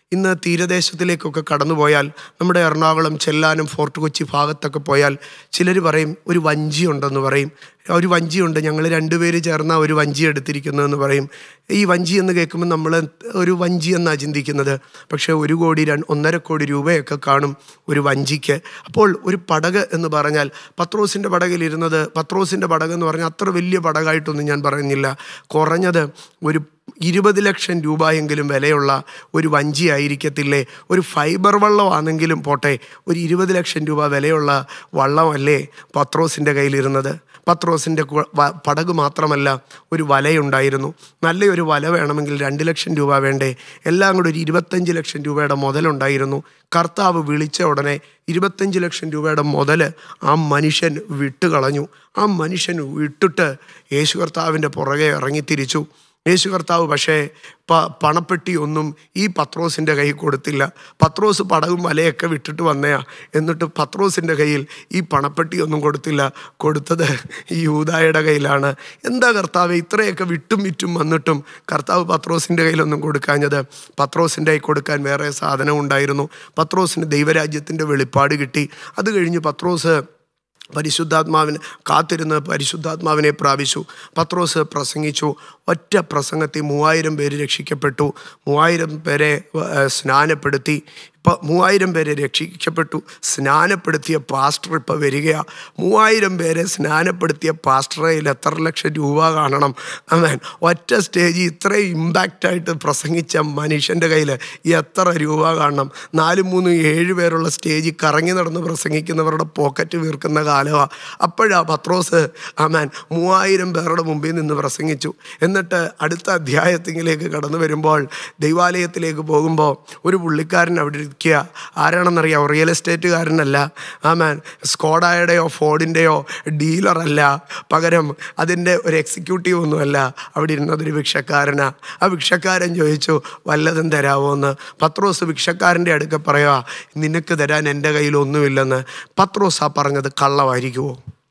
ഇന്ന് തീരദേശത്തിലേക്കൊക്കെ കടന്നുപോയാൽ നമ്മുടെ എറണാകുളം ചെല്ലാനം ഫോർട്ട് കൊച്ചി ഭാഗത്തൊക്കെ പോയാൽ ചിലർ പറയും ഒരു വഞ്ചി ഉണ്ടെന്ന് പറയും ഒരു വഞ്ചിയുണ്ട് ഞങ്ങൾ രണ്ടുപേര് ചേർന്ന ഒരു വഞ്ചി എടുത്തിരിക്കുന്നതെന്ന് പറയും ഈ വഞ്ചി എന്ന് കേൾക്കുമ്പോൾ നമ്മൾ ഒരു വഞ്ചി എന്നാണ് ചിന്തിക്കുന്നത് പക്ഷേ ഒരു കോടി രണ്ട് ഒന്നര കോടി രൂപയൊക്കെ കാണും ഒരു വഞ്ചിക്ക് അപ്പോൾ ഒരു പടക് എന്ന് പറഞ്ഞാൽ പത്രോസിൻ്റെ പടകിലിരുന്നത് പത്രോസിൻ്റെ പടക് എന്ന് പറഞ്ഞാൽ അത്ര വലിയ പടകായിട്ടൊന്നും ഞാൻ പറയുന്നില്ല കുറഞ്ഞത് ഒരു ഇരുപത് ലക്ഷം രൂപയെങ്കിലും വിലയുള്ള ഒരു വഞ്ചി ആയിരിക്കത്തില്ലേ ഒരു ഫൈബർ വള്ളമാണെങ്കിലും പോട്ടെ ഒരു ഇരുപത് ലക്ഷം രൂപ വിലയുള്ള വള്ളമല്ലേ പത്രോസിൻ്റെ കയ്യിലിരുന്നത് പത്രോസിൻ്റെ കു- വ- പടക് മാത്രമല്ല ഒരു വലയുണ്ടായിരുന്നു നല്ലൊരു വല വേണമെങ്കിൽ രണ്ട് ലക്ഷം രൂപ വേണ്ടേ എല്ലാം കൂടെ ഒരു ഇരുപത്തഞ്ച് ലക്ഷം രൂപയുടെ മുതലുണ്ടായിരുന്നു കർത്താവ് വിളിച്ച ഉടനെ ഇരുപത്തഞ്ച് ലക്ഷം രൂപയുടെ മുതൽ ആ മനുഷ്യൻ വിട്ടുകളഞ്ഞു ആ മനുഷ്യൻ വിട്ടിട്ട് യേശു കർത്താവിൻ്റെ പുറകെ ഇറങ്ങിത്തിരിച്ചു യേശു കർത്താവ് പക്ഷേ പ പണപ്പെട്ടി ഒന്നും ഈ പത്രോസിൻ്റെ കയ്യിൽ കൊടുത്തില്ല പത്രോസ് പടകും വലയൊക്കെ വിട്ടിട്ട് വന്നയാ എന്നിട്ട് പത്രോസിൻ്റെ കയ്യിൽ ഈ പണപ്പെട്ടി ഒന്നും കൊടുത്തില്ല കൊടുത്തത് ഈ യൂതായുടെ കയ്യിലാണ് എന്താ കർത്താവ് ഇത്രയൊക്കെ വിട്ടും വിറ്റും വന്നിട്ടും കർത്താവ് പത്രോസിൻ്റെ കയ്യിലൊന്നും കൊടുക്കാഞ്ഞത് പത്രോസിൻ്റെ കയ്യിൽ കൊടുക്കാൻ വേറെ സാധനം ഉണ്ടായിരുന്നു പത്രോസിന് ദൈവരാജ്യത്തിൻ്റെ വെളിപ്പാട് കിട്ടി അത് കഴിഞ്ഞ് പത്രോസ് പരിശുദ്ധാത്മാവിന് കാത്തിരുന്ന് പരിശുദ്ധാത്മാവിനെ പ്രാപിച്ചു പത്രോസ് പ്രസംഗിച്ചു ഒറ്റ പ്രസംഗത്തിൽ മൂവായിരം പേര് രക്ഷിക്കപ്പെട്ടു മൂവായിരം പേരെ ഏഹ്, സ്നാനപ്പെടുത്തി ഇപ്പം മൂവായിരം പേരെ രക്ഷിക്കപ്പെട്ടു സ്നാനപ്പെടുത്തിയ പാസ്റ്റർ ഇപ്പോൾ വരികയാണ് മൂവായിരം പേരെ സ്നാനപ്പെടുത്തിയ പാസ്റ്ററയിൽ എത്ര ലക്ഷം രൂപ കാണണം അവൻ ഒറ്റ സ്റ്റേജിൽ ഇത്രയും ഇമ്പാക്റ്റായിട്ട് പ്രസംഗിച്ച മനുഷ്യൻ്റെ കയ്യിൽ എത്ര രൂപ കാണണം നാലും മൂന്നും ഏഴ് പേരുള്ള സ്റ്റേജിൽ കറങ്ങി നടന്ന് പ്രസംഗിക്കുന്നവരുടെ പോക്കറ്റ് വീർക്കുന്ന കാലമാണ് അപ്പോഴാ പത്രോസ് ആമാൻ മൂവായിരം പേരുടെ മുമ്പിൽ നിന്ന് പ്രസംഗിച്ചു എന്നിട്ട് അടുത്ത അധ്യായത്തിലേക്ക് കടന്നു വരുമ്പോൾ ദൈവാലയത്തിലേക്ക് പോകുമ്പോൾ ഒരു പുള്ളിക്കാരൻ അവിടെ ഇരിക്കുക ആരാണെന്നറിയാം റിയൽ എസ്റ്റേറ്റുകാരനല്ല ആമാൻ സ്കോഡായുടെയോ ഫോർഡിൻ്റെയോ ഡീലറല്ല പകരം അതിൻ്റെ ഒരു എക്സിക്യൂട്ടീവ് ഒന്നുമല്ല അവിടെ ഇരുന്നതൊരു ഭിക്ഷക്കാരനാ ആ ഭിക്ഷക്കാരൻ ചോദിച്ചു വല്ലതും തരാമോ എന്ന് പത്രോസ് ഭിക്ഷക്കാരൻ്റെ അടുക്ക പറയുക നിനക്ക് തരാൻ എൻ്റെ കയ്യിൽ ഒന്നുമില്ലെന്ന് പത്രോസ് ആ പറഞ്ഞത് കള്ളമായിരിക്കുമോ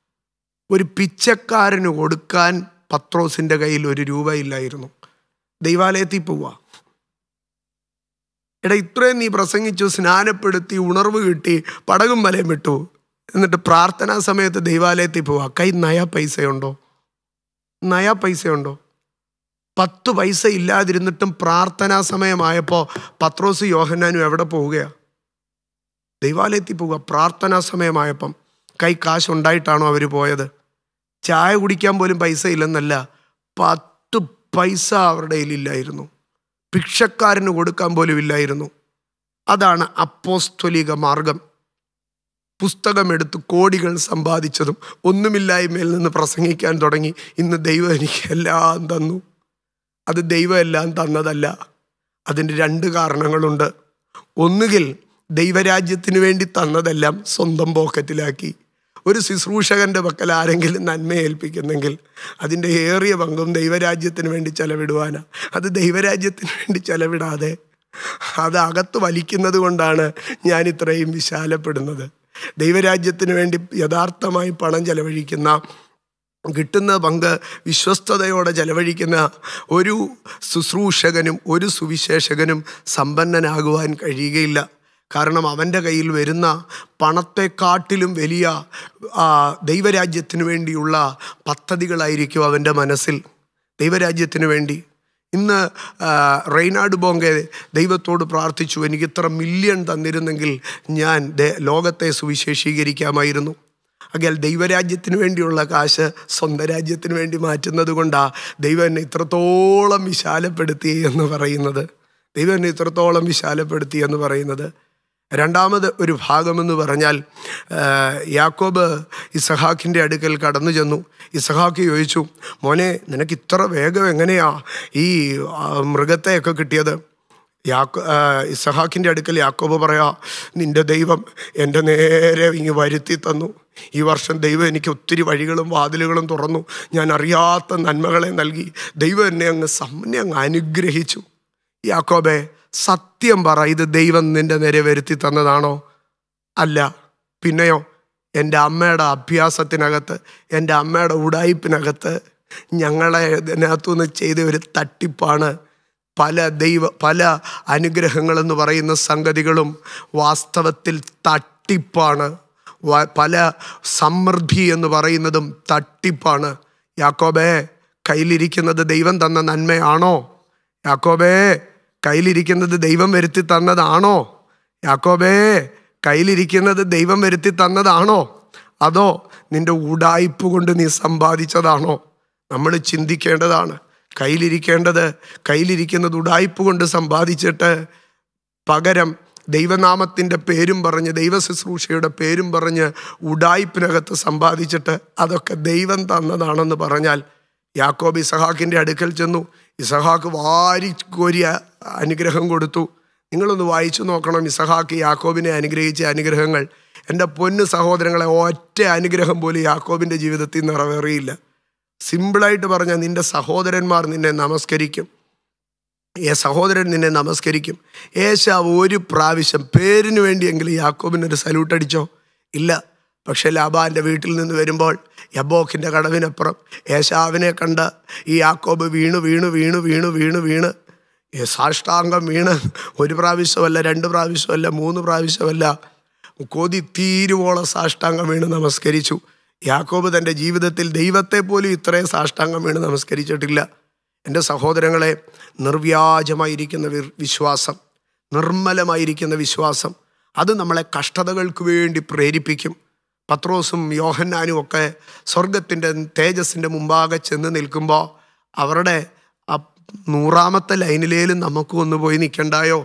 ഒരു പിച്ചക്കാരന് കൊടുക്കാൻ പത്രോസിൻ്റെ കയ്യിൽ ഒരു രൂപയില്ലായിരുന്നു ദൈവാലയത്തിൽ പോവുക എടാ ഇത്രയും നീ പ്രസംഗിച്ചു സ്നാനപ്പെടുത്തി ഉണർവ് കിട്ടി പടകും വലയും വിട്ടു എന്നിട്ട് പ്രാർത്ഥനാ സമയത്ത് ദൈവാലയത്തിൽ പോവാ കൈ നയ പൈസയുണ്ടോ നയ പൈസയുണ്ടോ പത്ത് പൈസ ഇല്ലാതിരുന്നിട്ടും പ്രാർത്ഥനാ സമയമായപ്പോൾ പത്രോസ് യോഹന്നാനും എവിടെ പോവുകയാ ദൈവാലയത്തിൽ പോവുക പ്രാർത്ഥനാ സമയമായപ്പം കൈ കാശ് ഉണ്ടായിട്ടാണോ അവർ പോയത് ചായ കുടിക്കാൻ പോലും പൈസ ഇല്ലെന്നല്ല പത്ത് പൈസ അവരുടെ കയ്യിലില്ലായിരുന്നു ഭിക്ഷക്കാരന് കൊടുക്കാൻ പോലും ഇല്ലായിരുന്നു അതാണ് അപ്പോസ്തോലിക മാർഗം പുസ്തകമെടുത്ത് കോടികൾ സമ്പാദിച്ചതും ഒന്നുമില്ലായ്മയിൽ നിന്ന് പ്രസംഗിക്കാൻ തുടങ്ങി ഇന്ന് ദൈവം എനിക്ക് എല്ലാം തന്നു അത് ദൈവം എല്ലാം തന്നതല്ല അതിന് രണ്ട് കാരണങ്ങളുണ്ട് ഒന്നുകിൽ ദൈവരാജ്യത്തിന് വേണ്ടി തന്നതെല്ലാം സ്വന്തം പോക്കറ്റിലാക്കി ഒരു ശുശ്രൂഷകന്റെ പക്കൽ ആരെങ്കിലും നന്മ ഏൽപ്പിക്കുന്നെങ്കിൽ അതിൻ്റെ ഏറിയ പങ്കും ദൈവരാജ്യത്തിന് വേണ്ടി ചെലവിടുവാനാ അത് ദൈവരാജ്യത്തിന് വേണ്ടി ചെലവിടാതെ അത് അകത്ത് വലിക്കുന്നത് കൊണ്ടാണ് ഞാൻ ഇത്രയും വിശാലപ്പെടുന്നത് ദൈവരാജ്യത്തിന് വേണ്ടി യഥാർത്ഥമായി പണം ചെലവഴിക്കുന്ന കിട്ടുന്ന പങ്ക് വിശ്വസ്തയോടെ ചെലവഴിക്കുന്ന ഒരു ശുശ്രൂഷകനും ഒരു സുവിശേഷകനും സമ്പന്നനാകുവാൻ കഴിയുകയില്ല കാരണം അവൻ്റെ കയ്യിൽ വരുന്ന പണത്തെക്കാട്ടിലും വലിയ ആ, ദൈവരാജ്യത്തിന് വേണ്ടിയുള്ള പദ്ധതികളായിരിക്കും അവൻ്റെ മനസ്സിൽ ദൈവരാജ്യത്തിന് വേണ്ടി ഇന്ന് ആ, റെയ്നാഡ് ബോങ്കെ ദൈവത്തോട് പ്രാർത്ഥിച്ചു എനിക്ക് ഇത്ര മില്യൺ തന്നിരുന്നെങ്കിൽ ഞാൻ ദേ- ലോകത്തെ സുവിശേഷീകരിക്കാമായിരുന്നു അകൽ ദൈവരാജ്യത്തിന് വേണ്ടിയുള്ള കാശ് സ്വന്തം രാജ്യത്തിന് വേണ്ടി മാറ്റുന്നത് കൊണ്ടാണ് ദൈവം എന്നെ ഇത്രത്തോളം വിശാലപ്പെടുത്തി എന്ന് പറയുന്നത് ദൈവം എന്നെ ഇത്രത്തോളം വിശാലപ്പെടുത്തി എന്ന് പറയുന്നത് രണ്ടാമത് ഒരു ഭാഗമെന്ന് പറഞ്ഞാൽ ആ, യാക്കോബ് ഇസഹാക്കിൻ്റെ അടുക്കൽ കടന്നു ചെന്നു ഇസഹാക്ക് ചോദിച്ചു മോനെ നിനക്ക് ഇത്ര വേഗം എങ്ങനെയാ ഈ ആ, മൃഗത്തെയൊക്കെ കിട്ടിയത് യാക്കോ ആ, ഇസഹാക്കിൻ്റെ അടുക്കൽ യാക്കോബ് പറയാ നിന്റെ ദൈവം എൻ്റെ നേരെ ഇങ്ങ് വരുത്തി തന്നു ഈ വർഷം ദൈവം എനിക്ക് ഒത്തിരി വഴികളും വാതിലുകളും തുറന്നു ഞാൻ അറിയാത്ത നന്മകളെ നൽകി ദൈവം എന്നെ അങ്ങ് സമ്മനെ അങ്ങ് അനുഗ്രഹിച്ചു യാക്കോബെ സത്യം പറ ഇത് ദൈവം നിന്റെ നേരെ വരുത്തി തന്നതാണോ അല്ല പിന്നെയോ എൻ്റെ അമ്മയുടെ അഭ്യാസത്തിനകത്ത് എൻ്റെ അമ്മയുടെ ഉടായ്പിനകത്ത് ഞങ്ങളെ ഇതിനകത്തുനിന്ന് ചെയ്ത ഒരു തട്ടിപ്പാണ് പല ദൈവ പല അനുഗ്രഹങ്ങളെന്ന് പറയുന്ന സംഗതികളും വാസ്തവത്തിൽ തട്ടിപ്പാണ് വ- പല സമൃദ്ധി എന്ന് പറയുന്നതും തട്ടിപ്പാണ് യാക്കോബേ കയ്യിലിരിക്കുന്നത് ദൈവം തന്ന നന്മയാണോ യാക്കോബേ കയ്യിലിരിക്കുന്നത് ദൈവം വരുത്തി തന്നതാണോ യാക്കോബേ കയ്യിലിരിക്കുന്നത് ദൈവം വരുത്തി തന്നതാണോ അതോ നിന്റെ ഉടായ്പ കൊണ്ട് നീ സമ്പാദിച്ചതാണോ നമ്മൾ ചിന്തിക്കേണ്ടതാണ് കയ്യിലിരിക്കേണ്ടത് കയ്യിലിരിക്കുന്നത് ഉടായ്പ കൊണ്ട് സമ്പാദിച്ചിട്ട് പകരം ദൈവനാമത്തിൻ്റെ പേരും പറഞ്ഞ് ദൈവ ശുശ്രൂഷയുടെ പേരും പറഞ്ഞ് ഉടായ്പിനകത്ത് സമ്പാദിച്ചിട്ട് അതൊക്കെ ദൈവം തന്നതാണെന്ന് പറഞ്ഞാൽ യാക്കോബ് ഇസഹാക്കിൻ്റെ അടുക്കൽ ചെന്നു ഇസഹാക്ക് വാരി കോരിയ അനുഗ്രഹം കൊടുത്തു നിങ്ങളൊന്ന് വായിച്ചു നോക്കണം ഇസഹാക്ക് യാക്കോബിനെ അനുഗ്രഹിച്ച അനുഗ്രഹങ്ങൾ എൻ്റെ പൊന്നു സഹോദരങ്ങളെ ഒറ്റ അനുഗ്രഹം പോലും യാക്കോബിൻ്റെ ജീവിതത്തിൽ നിറവേറിയില്ല സിമ്പിളായിട്ട് പറഞ്ഞാൽ നിന്റെ സഹോദരന്മാർ നിന്നെ നമസ്കരിക്കും ഏ സഹോദരൻ നിന്നെ നമസ്കരിക്കും ഏശാവ് ഒരു പ്രാവശ്യം പേരിന് വേണ്ടിയെങ്കിലും യാക്കോബിനൊരു സല്യൂട്ട് അടിച്ചോ ഇല്ല പക്ഷെ ലാബാന്റെ വീട്ടിൽ നിന്ന് വരുമ്പോൾ യബോക്കിൻ്റെ കടവിനപ്പുറം ഏശാവിനെ കണ്ട് ഈ യാക്കോബ് വീണു വീണു വീണു വീണു വീണു വീണ് ഈ സാഷ്ടാംഗം വീണ് ഒരു പ്രാവശ്യമല്ല രണ്ട് പ്രാവശ്യമല്ല മൂന്ന് പ്രാവശ്യമല്ല കൊതി തീരുവോളം സാഷ്ടാംഗം വീണ് നമസ്കരിച്ചു യാക്കോബ് തൻ്റെ ജീവിതത്തിൽ ദൈവത്തെ പോലും ഇത്രയും സാഷ്ടാംഗം വീണ് നമസ്കരിച്ചിട്ടില്ല എൻ്റെ സഹോദരങ്ങളെ നിർവ്യാജമായിരിക്കുന്ന വി- വിശ്വാസം നിർമ്മലമായിരിക്കുന്ന വിശ്വാസം അത് നമ്മളെ കഷ്ടതകൾക്ക് വേണ്ടി പ്രേരിപ്പിക്കും പത്രോസും യോഹന്നാനും ഒക്കെ സ്വർഗത്തിൻ്റെ തേജസ്സിൻ്റെ മുമ്പാകെ ചെന്ന് നിൽക്കുമ്പോൾ അവരുടെ ആ നൂറാമത്തെ ലൈനിലേലും നമുക്ക് ഒന്ന് പോയി നിൽക്കണ്ടായോ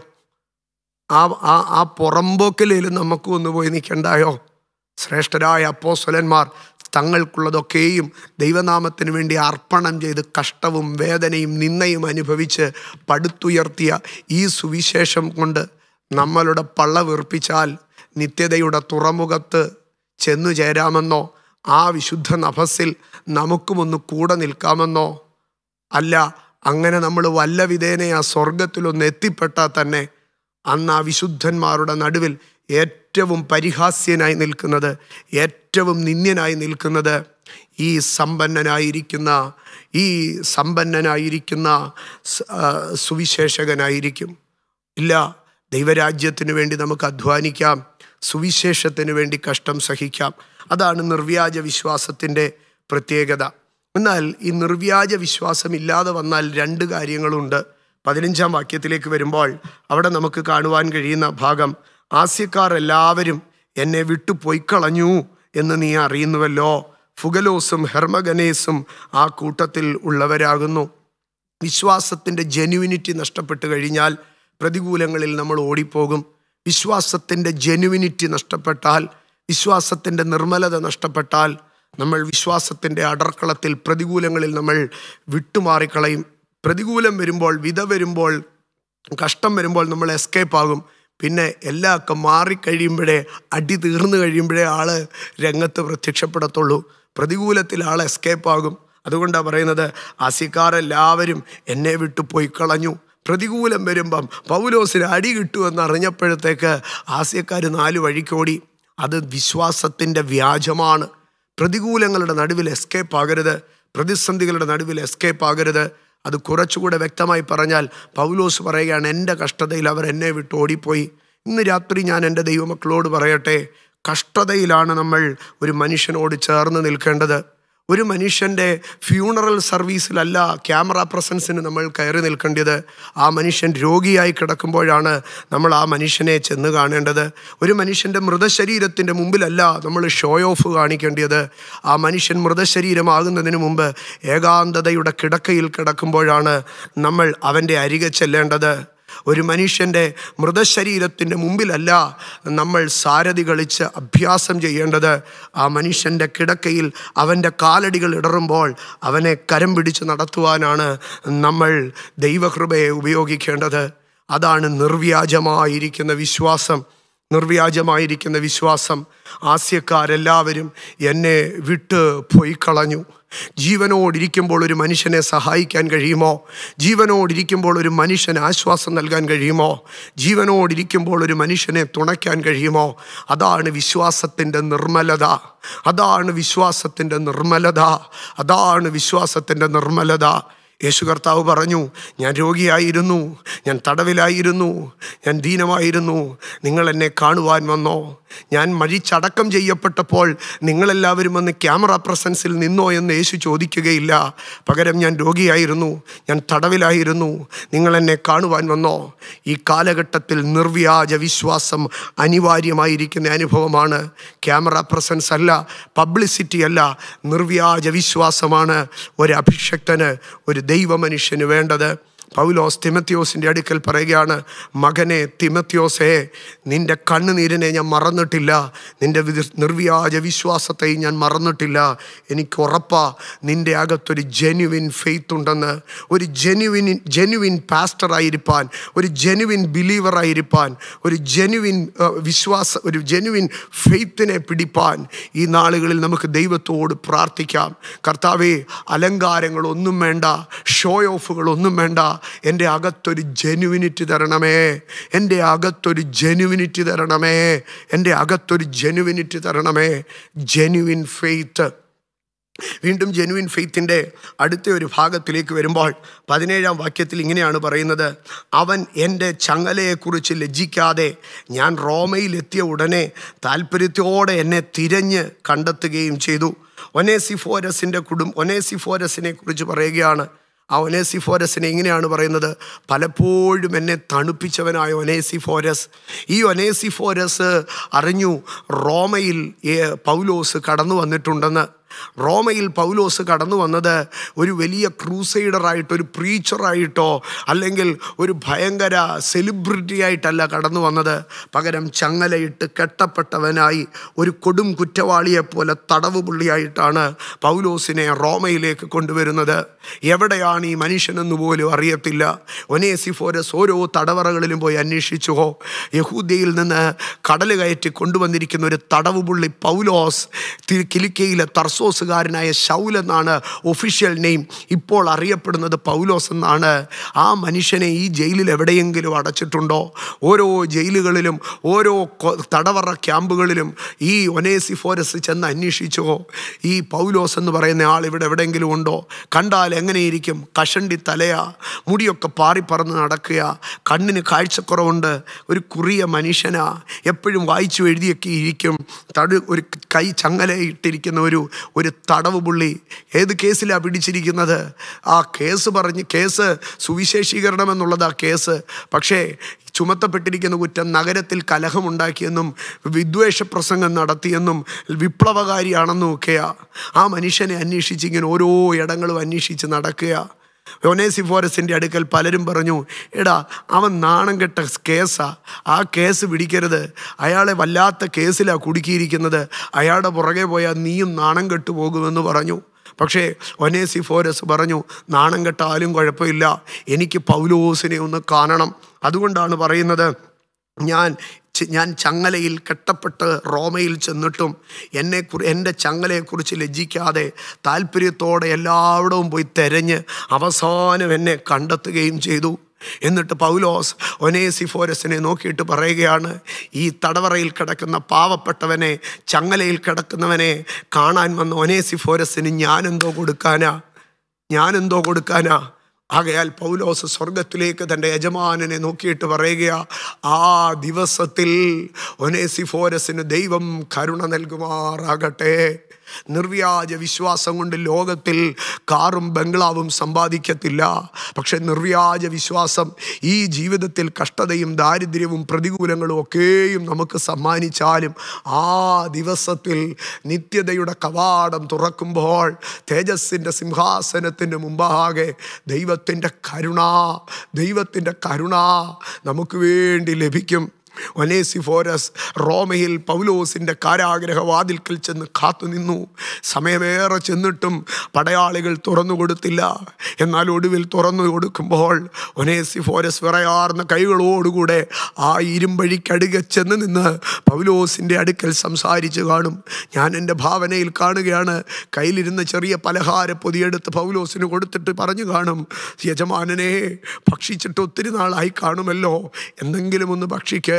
ആ ആ ആ പുറമ്പോക്കിലേലും നമുക്ക് ഒന്ന് പോയി നിൽക്കണ്ടായോ ശ്രേഷ്ഠരായ അപ്പോസ്വലന്മാർ തങ്ങൾക്കുള്ളതൊക്കെയും ദൈവനാമത്തിന് വേണ്ടി അർപ്പണം ചെയ്ത് കഷ്ടവും വേദനയും നിന്നയും അനുഭവിച്ച് പടുത്തുയർത്തിയ ഈ സുവിശേഷം കൊണ്ട് നമ്മളുടെ പള്ള വീർപ്പിച്ചാൽ നിത്യതയുടെ തുറമുഖത്ത് ചെന്നു ചേരാമെന്നോ ആ വിശുദ്ധ നഭസിൽ നമുക്കുമൊന്ന് കൂടെ നിൽക്കാമെന്നോ അല്ല അങ്ങനെ നമ്മൾ വല്ല വിധേന ആ സ്വർഗത്തിലൊന്ന് എത്തിപ്പെട്ടാൽ തന്നെ അന്ന് ആ വിശുദ്ധന്മാരുടെ നടുവിൽ ഏറ്റവും പരിഹാസ്യനായി നിൽക്കുന്നത് ഏറ്റവും നിന്ദ്യനായി നിൽക്കുന്നത് ഈ സമ്പന്നനായിരിക്കുന്ന ഈ സമ്പന്നനായിരിക്കുന്ന സ- ആ, സുവിശേഷകനായിരിക്കും ഇല്ല ദൈവരാജ്യത്തിന് വേണ്ടി നമുക്ക് അധ്വാനിക്കാം സുവിശേഷത്തിന് വേണ്ടി കഷ്ടം സഹിക്കാം അതാണ് നിർവ്യാജ വിശ്വാസത്തിൻ്റെ പ്രത്യേകത എന്നാൽ ഈ നിർവ്യാജ വിശ്വാസം ഇല്ലാതെ വന്നാൽ രണ്ട് കാര്യങ്ങളുണ്ട് പതിനഞ്ചാം വാക്യത്തിലേക്ക് വരുമ്പോൾ അവിടെ നമുക്ക് കാണുവാൻ കഴിയുന്ന ഭാഗം ആസ്യക്കാർ എല്ലാവരും എന്നെ വിട്ടു പൊയ്ക്കളഞ്ഞു എന്ന് നീ അറിയുന്നുവല്ലോ ഫുഗലോസും ഹെർമഗനേസും ആ കൂട്ടത്തിൽ ഉള്ളവരാകുന്നു വിശ്വാസത്തിൻ്റെ ജെന്യുവിനിറ്റി നഷ്ടപ്പെട്ട് കഴിഞ്ഞാൽ പ്രതികൂലങ്ങളിൽ നമ്മൾ ഓടിപ്പോകും വിശ്വാസത്തിൻ്റെ ജെന്യുവിനിറ്റി നഷ്ടപ്പെട്ടാൽ വിശ്വാസത്തിൻ്റെ നിർമ്മലത നഷ്ടപ്പെട്ടാൽ നമ്മൾ വിശ്വാസത്തിൻ്റെ അടർക്കളത്തിൽ പ്രതികൂലങ്ങളിൽ നമ്മൾ വിട്ടുമാറിക്കളയും പ്രതികൂലം വരുമ്പോൾ വിധ വരുമ്പോൾ കഷ്ടം വരുമ്പോൾ നമ്മൾ എസ്കേപ്പ് ആകും പിന്നെ എല്ലാം ഒക്കെ മാറിക്കഴിയുമ്പോഴേ അടി തീർന്നു കഴിയുമ്പോഴേ ആള് രംഗത്ത് പ്രത്യക്ഷപ്പെടത്തുള്ളൂ പ്രതികൂലത്തിൽ ആൾ എസ്കേപ്പ് ആകും അതുകൊണ്ടാണ് പറയുന്നത് ആസിക്കാരെല്ലാവരും എന്നെ വിട്ടു പോയി കളഞ്ഞു പ്രതികൂലം വരുമ്പം പൗലോസിന് അടി കിട്ടുമെന്ന് അറിഞ്ഞപ്പോഴത്തേക്ക് ആസ്യക്കാർ നാല് വഴിക്കോടി അത് വിശ്വാസത്തിൻ്റെ വ്യാജമാണ് പ്രതികൂലങ്ങളുടെ നടുവിൽ എസ്കേപ്പ് ആകരുത് പ്രതിസന്ധികളുടെ നടുവിൽ എസ്കേപ്പ് ആകരുത് അത് കുറച്ചുകൂടെ വ്യക്തമായി പറഞ്ഞാൽ പൗലോസ് പറയുകയാണ് എൻ്റെ കഷ്ടതയിൽ അവർ എന്നെ വിട്ട് ഓടിപ്പോയി ഇന്ന് രാത്രി ഞാൻ എൻ്റെ ദൈവമക്കളോട് പറയട്ടെ കഷ്ടതയിലാണ് നമ്മൾ ഒരു മനുഷ്യനോട് ചേർന്ന് നിൽക്കേണ്ടത് ഒരു മനുഷ്യൻ്റെ ഫ്യൂണറൽ സർവീസിലല്ല ക്യാമറ പ്രസൻസിന് നമ്മൾ കയറി നിൽക്കേണ്ടത് ആ മനുഷ്യൻ രോഗിയായി കിടക്കുമ്പോഴാണ് നമ്മൾ ആ മനുഷ്യനെ ചെന്ന് കാണേണ്ടത് ഒരു മനുഷ്യൻ്റെ മൃതശരീരത്തിൻ്റെ മുമ്പിലല്ല നമ്മൾ ഷോ ഓഫ് കാണിക്കേണ്ടത് ആ മനുഷ്യൻ മൃതശരീരമാകുന്നതിന് മുമ്പ് ഏകാന്തതയുടെ കിടക്കയിൽ കിടക്കുമ്പോഴാണ് നമ്മൾ അവൻ്റെ അരികെ ചെല്ലേണ്ടത് ഒരു മനുഷ്യൻ്റെ മൃതശരീരത്തിൻ്റെ മുമ്പിലല്ല നമ്മൾ സാരഥി കളിച്ച് അഭ്യാസം ചെയ്യേണ്ടത് ആ മനുഷ്യൻ്റെ കിടക്കയിൽ അവൻ്റെ കാലടികൾ ഇടറുമ്പോൾ അവനെ കരം പിടിച്ച് നടത്തുവാനാണ് നമ്മൾ ദൈവകൃപയെ ഉപയോഗിക്കേണ്ടത് അതാണ് നിർവ്യാജമായിരിക്കുന്ന വിശ്വാസം നിർവ്യാജമായിരിക്കുന്ന വിശ്വാസം ആസ്യക്കാരെല്ലാവരും എന്നെ വിട്ട് പോയി കളഞ്ഞു ജീവനോടിരിക്കുമ്പോൾ ഒരു മനുഷ്യനെ സഹായിക്കാൻ കഴിയുമോ ജീവനോടിരിക്കുമ്പോൾ ഒരു മനുഷ്യന് ആശ്വാസം നൽകാൻ കഴിയുമോ ജീവനോടിരിക്കുമ്പോൾ ഒരു മനുഷ്യനെ തുണയ്ക്കാൻ കഴിയുമോ അതാണ് വിശ്വാസത്തിൻ്റെ നിർമ്മലത അതാണ് വിശ്വാസത്തിൻ്റെ നിർമ്മലത അതാണ് വിശ്വാസത്തിൻ്റെ നിർമ്മലത യേശു കർത്താവ് പറഞ്ഞു ഞാൻ രോഗിയായിരുന്നു ഞാൻ തടവിലായിരുന്നു ഞാൻ ദീനമായിരുന്നു നിങ്ങൾ എന്നെ കാണുവാൻ വന്നോ ഞാൻ മരിച്ചടക്കം ചെയ്യപ്പെട്ടപ്പോൾ നിങ്ങളെല്ലാവരും വന്ന് ക്യാമറ പ്രസൻസിൽ നിന്നോ എന്ന് യേശു ചോദിക്കുകയില്ല പകരം ഞാൻ രോഗിയായിരുന്നു ഞാൻ തടവിലായിരുന്നു നിങ്ങൾ എന്നെ കാണുവാൻ വന്നോ ഈ കാലഘട്ടത്തിൽ നിർവ്യാജ വിശ്വാസം അനിവാര്യമായിരിക്കുന്ന അനുഭവമാണ് ക്യാമറ പ്രസൻസ് അല്ല പബ്ലിസിറ്റി അല്ല നിർവ്യാജ വിശ്വാസമാണ് ഒരു അഭിഷക്തന് ഒരു ദൈവമനുഷ്യന് വേണ്ടത് പൗലോസ് തിമത്യോസിൻ്റെ അടുക്കൽ പറയുകയാണ് മകനെ തിമത്യോസേ നിന്റെ കണ്ണുനീരിനെ ഞാൻ മറന്നിട്ടില്ല നിന്റെ വിധ- നിർവ്യാജ വിശ്വാസത്തെയും ഞാൻ മറന്നിട്ടില്ല എനിക്ക് ഉറപ്പാ നിന്റെ അകത്തൊരു ജെന്യുവിൻ ഫെയ്ത്ത് ഉണ്ടെന്ന് ഒരു ജെന്യുവിൻ ജെന്യുവിൻ പാസ്റ്ററായിരിക്കാൻ ഒരു ജെന്യുവിൻ ബിലീവറായിരിക്കാൻ ഒരു ജെന്യുവിൻ വിശ്വാസ ഒരു ജെന്യുവിൻ ഫെയ്ത്തിനെ പിടിപ്പാൻ ഈ നാളുകളിൽ നമുക്ക് ദൈവത്തോട് പ്രാർത്ഥിക്കാം കർത്താവേ അലങ്കാരങ്ങളൊന്നും വേണ്ട ഷോ ഓഫുകളൊന്നും വേണ്ട എൻ്റെ അകത്തൊരു ജെനുവിനിറ്റി തരണമേ എൻ്റെ അകത്തൊരു ജെനുവിനിറ്റി തരണമേ എൻ്റെ അകത്തൊരു ജെനുവിനിറ്റി തരണമേ ജെനുവിൻ ഫെയ്ത്ത് വീണ്ടും ജെനുവിൻ ഫെയ്ത്തിൻ്റെ അടുത്ത ഒരു ഭാഗത്തിലേക്ക് വരുമ്പോൾ പതിനേഴാം വാക്യത്തിൽ ഇങ്ങനെയാണ് പറയുന്നത് അവൻ എൻ്റെ ചങ്ങലയെക്കുറിച്ച് ലജ്ജിക്കാതെ ഞാൻ റോമയിലെത്തിയ ഉടനെ താല്പര്യത്തോടെ എന്നെ തിരഞ്ഞ് കണ്ടെത്തുകയും ചെയ്തു ഒനേസിഫോരസിൻ്റെ കുടും ഒനേസിഫോരസിനെ കുറിച്ച് പറയുകയാണ് ആ ഒനേസിഫോരസിനെ ഇങ്ങനെയാണ് പറയുന്നത് പലപ്പോഴും എന്നെ തണുപ്പിച്ചവനായ ഒനേസിഫോരസ് ഈ ഒനേസിഫോരസ് അറിഞ്ഞു റോമയിൽ ഏ- പൗലോസ് കടന്നു വന്നിട്ടുണ്ടെന്ന് റോമയിൽ പൗലോസ് കടന്നു വന്നത് ഒരു വലിയ ക്രൂസൈഡറായിട്ടോ ഒരു പ്രീച്ചറായിട്ടോ അല്ലെങ്കിൽ ഒരു ഭയങ്കര സെലിബ്രിറ്റി ആയിട്ടല്ല കടന്നു വന്നത് പകരം ചങ്ങലയിട്ട് കെട്ടപ്പെട്ടവനായി ഒരു കൊടും കുറ്റവാളിയെപ്പോലെ തടവ് പുള്ളിയായിട്ടാണ് പൗലോസിനെ റോമയിലേക്ക് കൊണ്ടുവരുന്നത് എവിടെയാണ് ഈ മനുഷ്യനെന്ന് പോലും അറിയത്തില്ല ഒനേസിഫോരസ് ഓരോ തടവറകളിലും പോയി അന്വേഷിച്ചുവോ യഹൂദ്യയിൽ നിന്ന് കടൽ കയറ്റി കൊണ്ടുവന്നിരിക്കുന്ന ഒരു തടവ് പുള്ളി പൗലോസ് തി- കിലിക്കയിലെ തർസോസുകാരനായ ശൗൽ എന്നാണ് ഒഫീഷ്യൽ നെയിം ഇപ്പോൾ അറിയപ്പെടുന്നത് പൗലോസ് എന്നാണ് ആ മനുഷ്യനെ ഈ ജയിലിൽ എവിടെയെങ്കിലും അടച്ചിട്ടുണ്ടോ ഓരോ ജയിലുകളിലും ഓരോ കൊ- തടവറ ക്യാമ്പുകളിലും ഈ ഒനേസിഫോരസ് ചെന്ന് അന്വേഷിച്ചോ ഈ പൗലോസ് എന്ന് പറയുന്ന ആൾ ഇവിടെ എവിടെയെങ്കിലും ഉണ്ടോ കണ്ടാൽ എങ്ങനെയിരിക്കും കഷണ്ടി തലയാ മുടിയൊക്കെ പാറിപ്പറന്ന് നടക്കുക കണ്ണിന് കാഴ്ചക്കുറവുണ്ട് ഒരു കുറിയ മനുഷ്യനാ എപ്പോഴും വായിച്ചു എഴുതിയൊക്കെ ഇരിക്കും തടു ഒരു കൈ ചങ്ങലയിട്ടിരിക്കുന്ന ഒരു ഒരു തടവ് പുള്ളി ഏത് കേസിലാണ് പിടിച്ചിരിക്കുന്നത് ആ കേസ് പറഞ്ഞ് കേസ് സുവിശേഷീകരണം എന്നുള്ളത് ആ കേസ് പക്ഷേ ചുമത്തപ്പെട്ടിരിക്കുന്ന കുറ്റം നഗരത്തിൽ കലഹമുണ്ടാക്കിയെന്നും വിദ്വേഷ പ്രസംഗം നടത്തിയെന്നും വിപ്ലവകാരിയാണെന്നും ഒക്കെയാ ആ മനുഷ്യനെ അന്വേഷിച്ച് ഇങ്ങനെ ഓരോ ഇടങ്ങളും അന്വേഷിച്ച് നടക്കുക ഒനേസിഫോറസിൻ്റെ അടുക്കൽ പലരും പറഞ്ഞു എടാ അവൻ നാണം കെട്ട കേസാ ആ കേസ് പിടിക്കരുത് അയാളെ വല്ലാത്ത കേസിലാണ് കുടുക്കിയിരിക്കുന്നത് അയാളുടെ പുറകെ പോയാൽ നീയും നാണം കെട്ടു പോകുമെന്ന് പറഞ്ഞു പക്ഷേ ഒനേസിഫോരസ് പറഞ്ഞു നാണം കെട്ടാലും കുഴപ്പമില്ല എനിക്ക് പൗലോസിനെ ഒന്ന് കാണണം അതുകൊണ്ടാണ് പറയുന്നത് ഞാൻ ച- ഞാൻ ചങ്ങലയിൽ കെട്ടപ്പെട്ട് റോമയിൽ ചെന്നിട്ടും എന്നെ കുറി എൻ്റെ ചങ്ങലയെക്കുറിച്ച് ലജ്ജിക്കാതെ താല്പര്യത്തോടെ എല്ലായിടവും പോയി തെരഞ്ഞ് അവസാനം എന്നെ കണ്ടെത്തുകയും ചെയ്തു എന്നിട്ട് പൗലോസ് ഒനേസിഫോരസിനെ നോക്കിയിട്ട് പറയുകയാണ് ഈ തടവറയിൽ കിടക്കുന്ന പാവപ്പെട്ടവനെ ചങ്ങലയിൽ കിടക്കുന്നവനെ കാണാൻ വന്ന ഒനേസിഫോരസിന് ഞാനെന്തോ കൊടുക്കാനാ ഞാനെന്തോ കൊടുക്കാനാ ആകയാൽ പൗലോസ് സ്വർഗത്തിലേക്ക് തൻ്റെ യജമാനനെ നോക്കിയിട്ട് പറയുക ആ ദിവസത്തിൽ ഒനേസിഫോരസിന് ദൈവം കരുണ നൽകുമാറാകട്ടെ നിർവ്യാജ വിശ്വാസം കൊണ്ട് ലോകത്തിൽ കാറും ബംഗ്ലാവും സമ്പാദിക്കത്തില്ല പക്ഷെ നിർവ്യാജ വിശ്വാസം ഈ ജീവിതത്തിൽ കഷ്ടതയും ദാരിദ്ര്യവും പ്രതികൂലങ്ങളും ഒക്കെയും നമുക്ക് സമ്മാനിച്ചാലും ആ ദിവസത്തിൽ നിത്യതയുടെ കവാടം തുറക്കുമ്പോൾ തേജസ്സിൻ്റെ സിംഹാസനത്തിൻ്റെ മുമ്പാകെ ദൈവത്തിൻ്റെ കരുണ ദൈവത്തിൻ്റെ കരുണ നമുക്ക് വേണ്ടി ലഭിക്കും ഒനേസിഫോരസ് റോമയിൽ പൗലോസിൻ്റെ കാരാഗ്രഹവാതിൽക്കൽ ചെന്ന് കാത്തുനിന്നു സമയമേറെ ചെന്നിട്ടും പടയാളികൾ തുറന്നു കൊടുത്തില്ല എന്നാൽ ഒടുവിൽ തുറന്നു കൊടുക്കുമ്പോൾ ഒനേസിഫോരസ് വിറയാർന്ന കൈകളോടുകൂടെ ആ ഇരുമ്പഴിക്കടുകെ ചെന്ന് നിന്ന് പൗലോസിൻ്റെ അടുക്കൽ സംസാരിച്ച് കാണും ഞാൻ എൻ്റെ ഭാവനയിൽ കാണുകയാണ് കയ്യിലിരുന്ന ചെറിയ പലഹാര പൊതിയെടുത്ത് പൗലോസിന് കൊടുത്തിട്ട് പറഞ്ഞു കാണും യജമാനനെ ഭക്ഷിച്ചിട്ട് ഒത്തിരി നാളായി കാണുമല്ലോ എന്തെങ്കിലും ഒന്ന് ഭക്ഷിക്ക്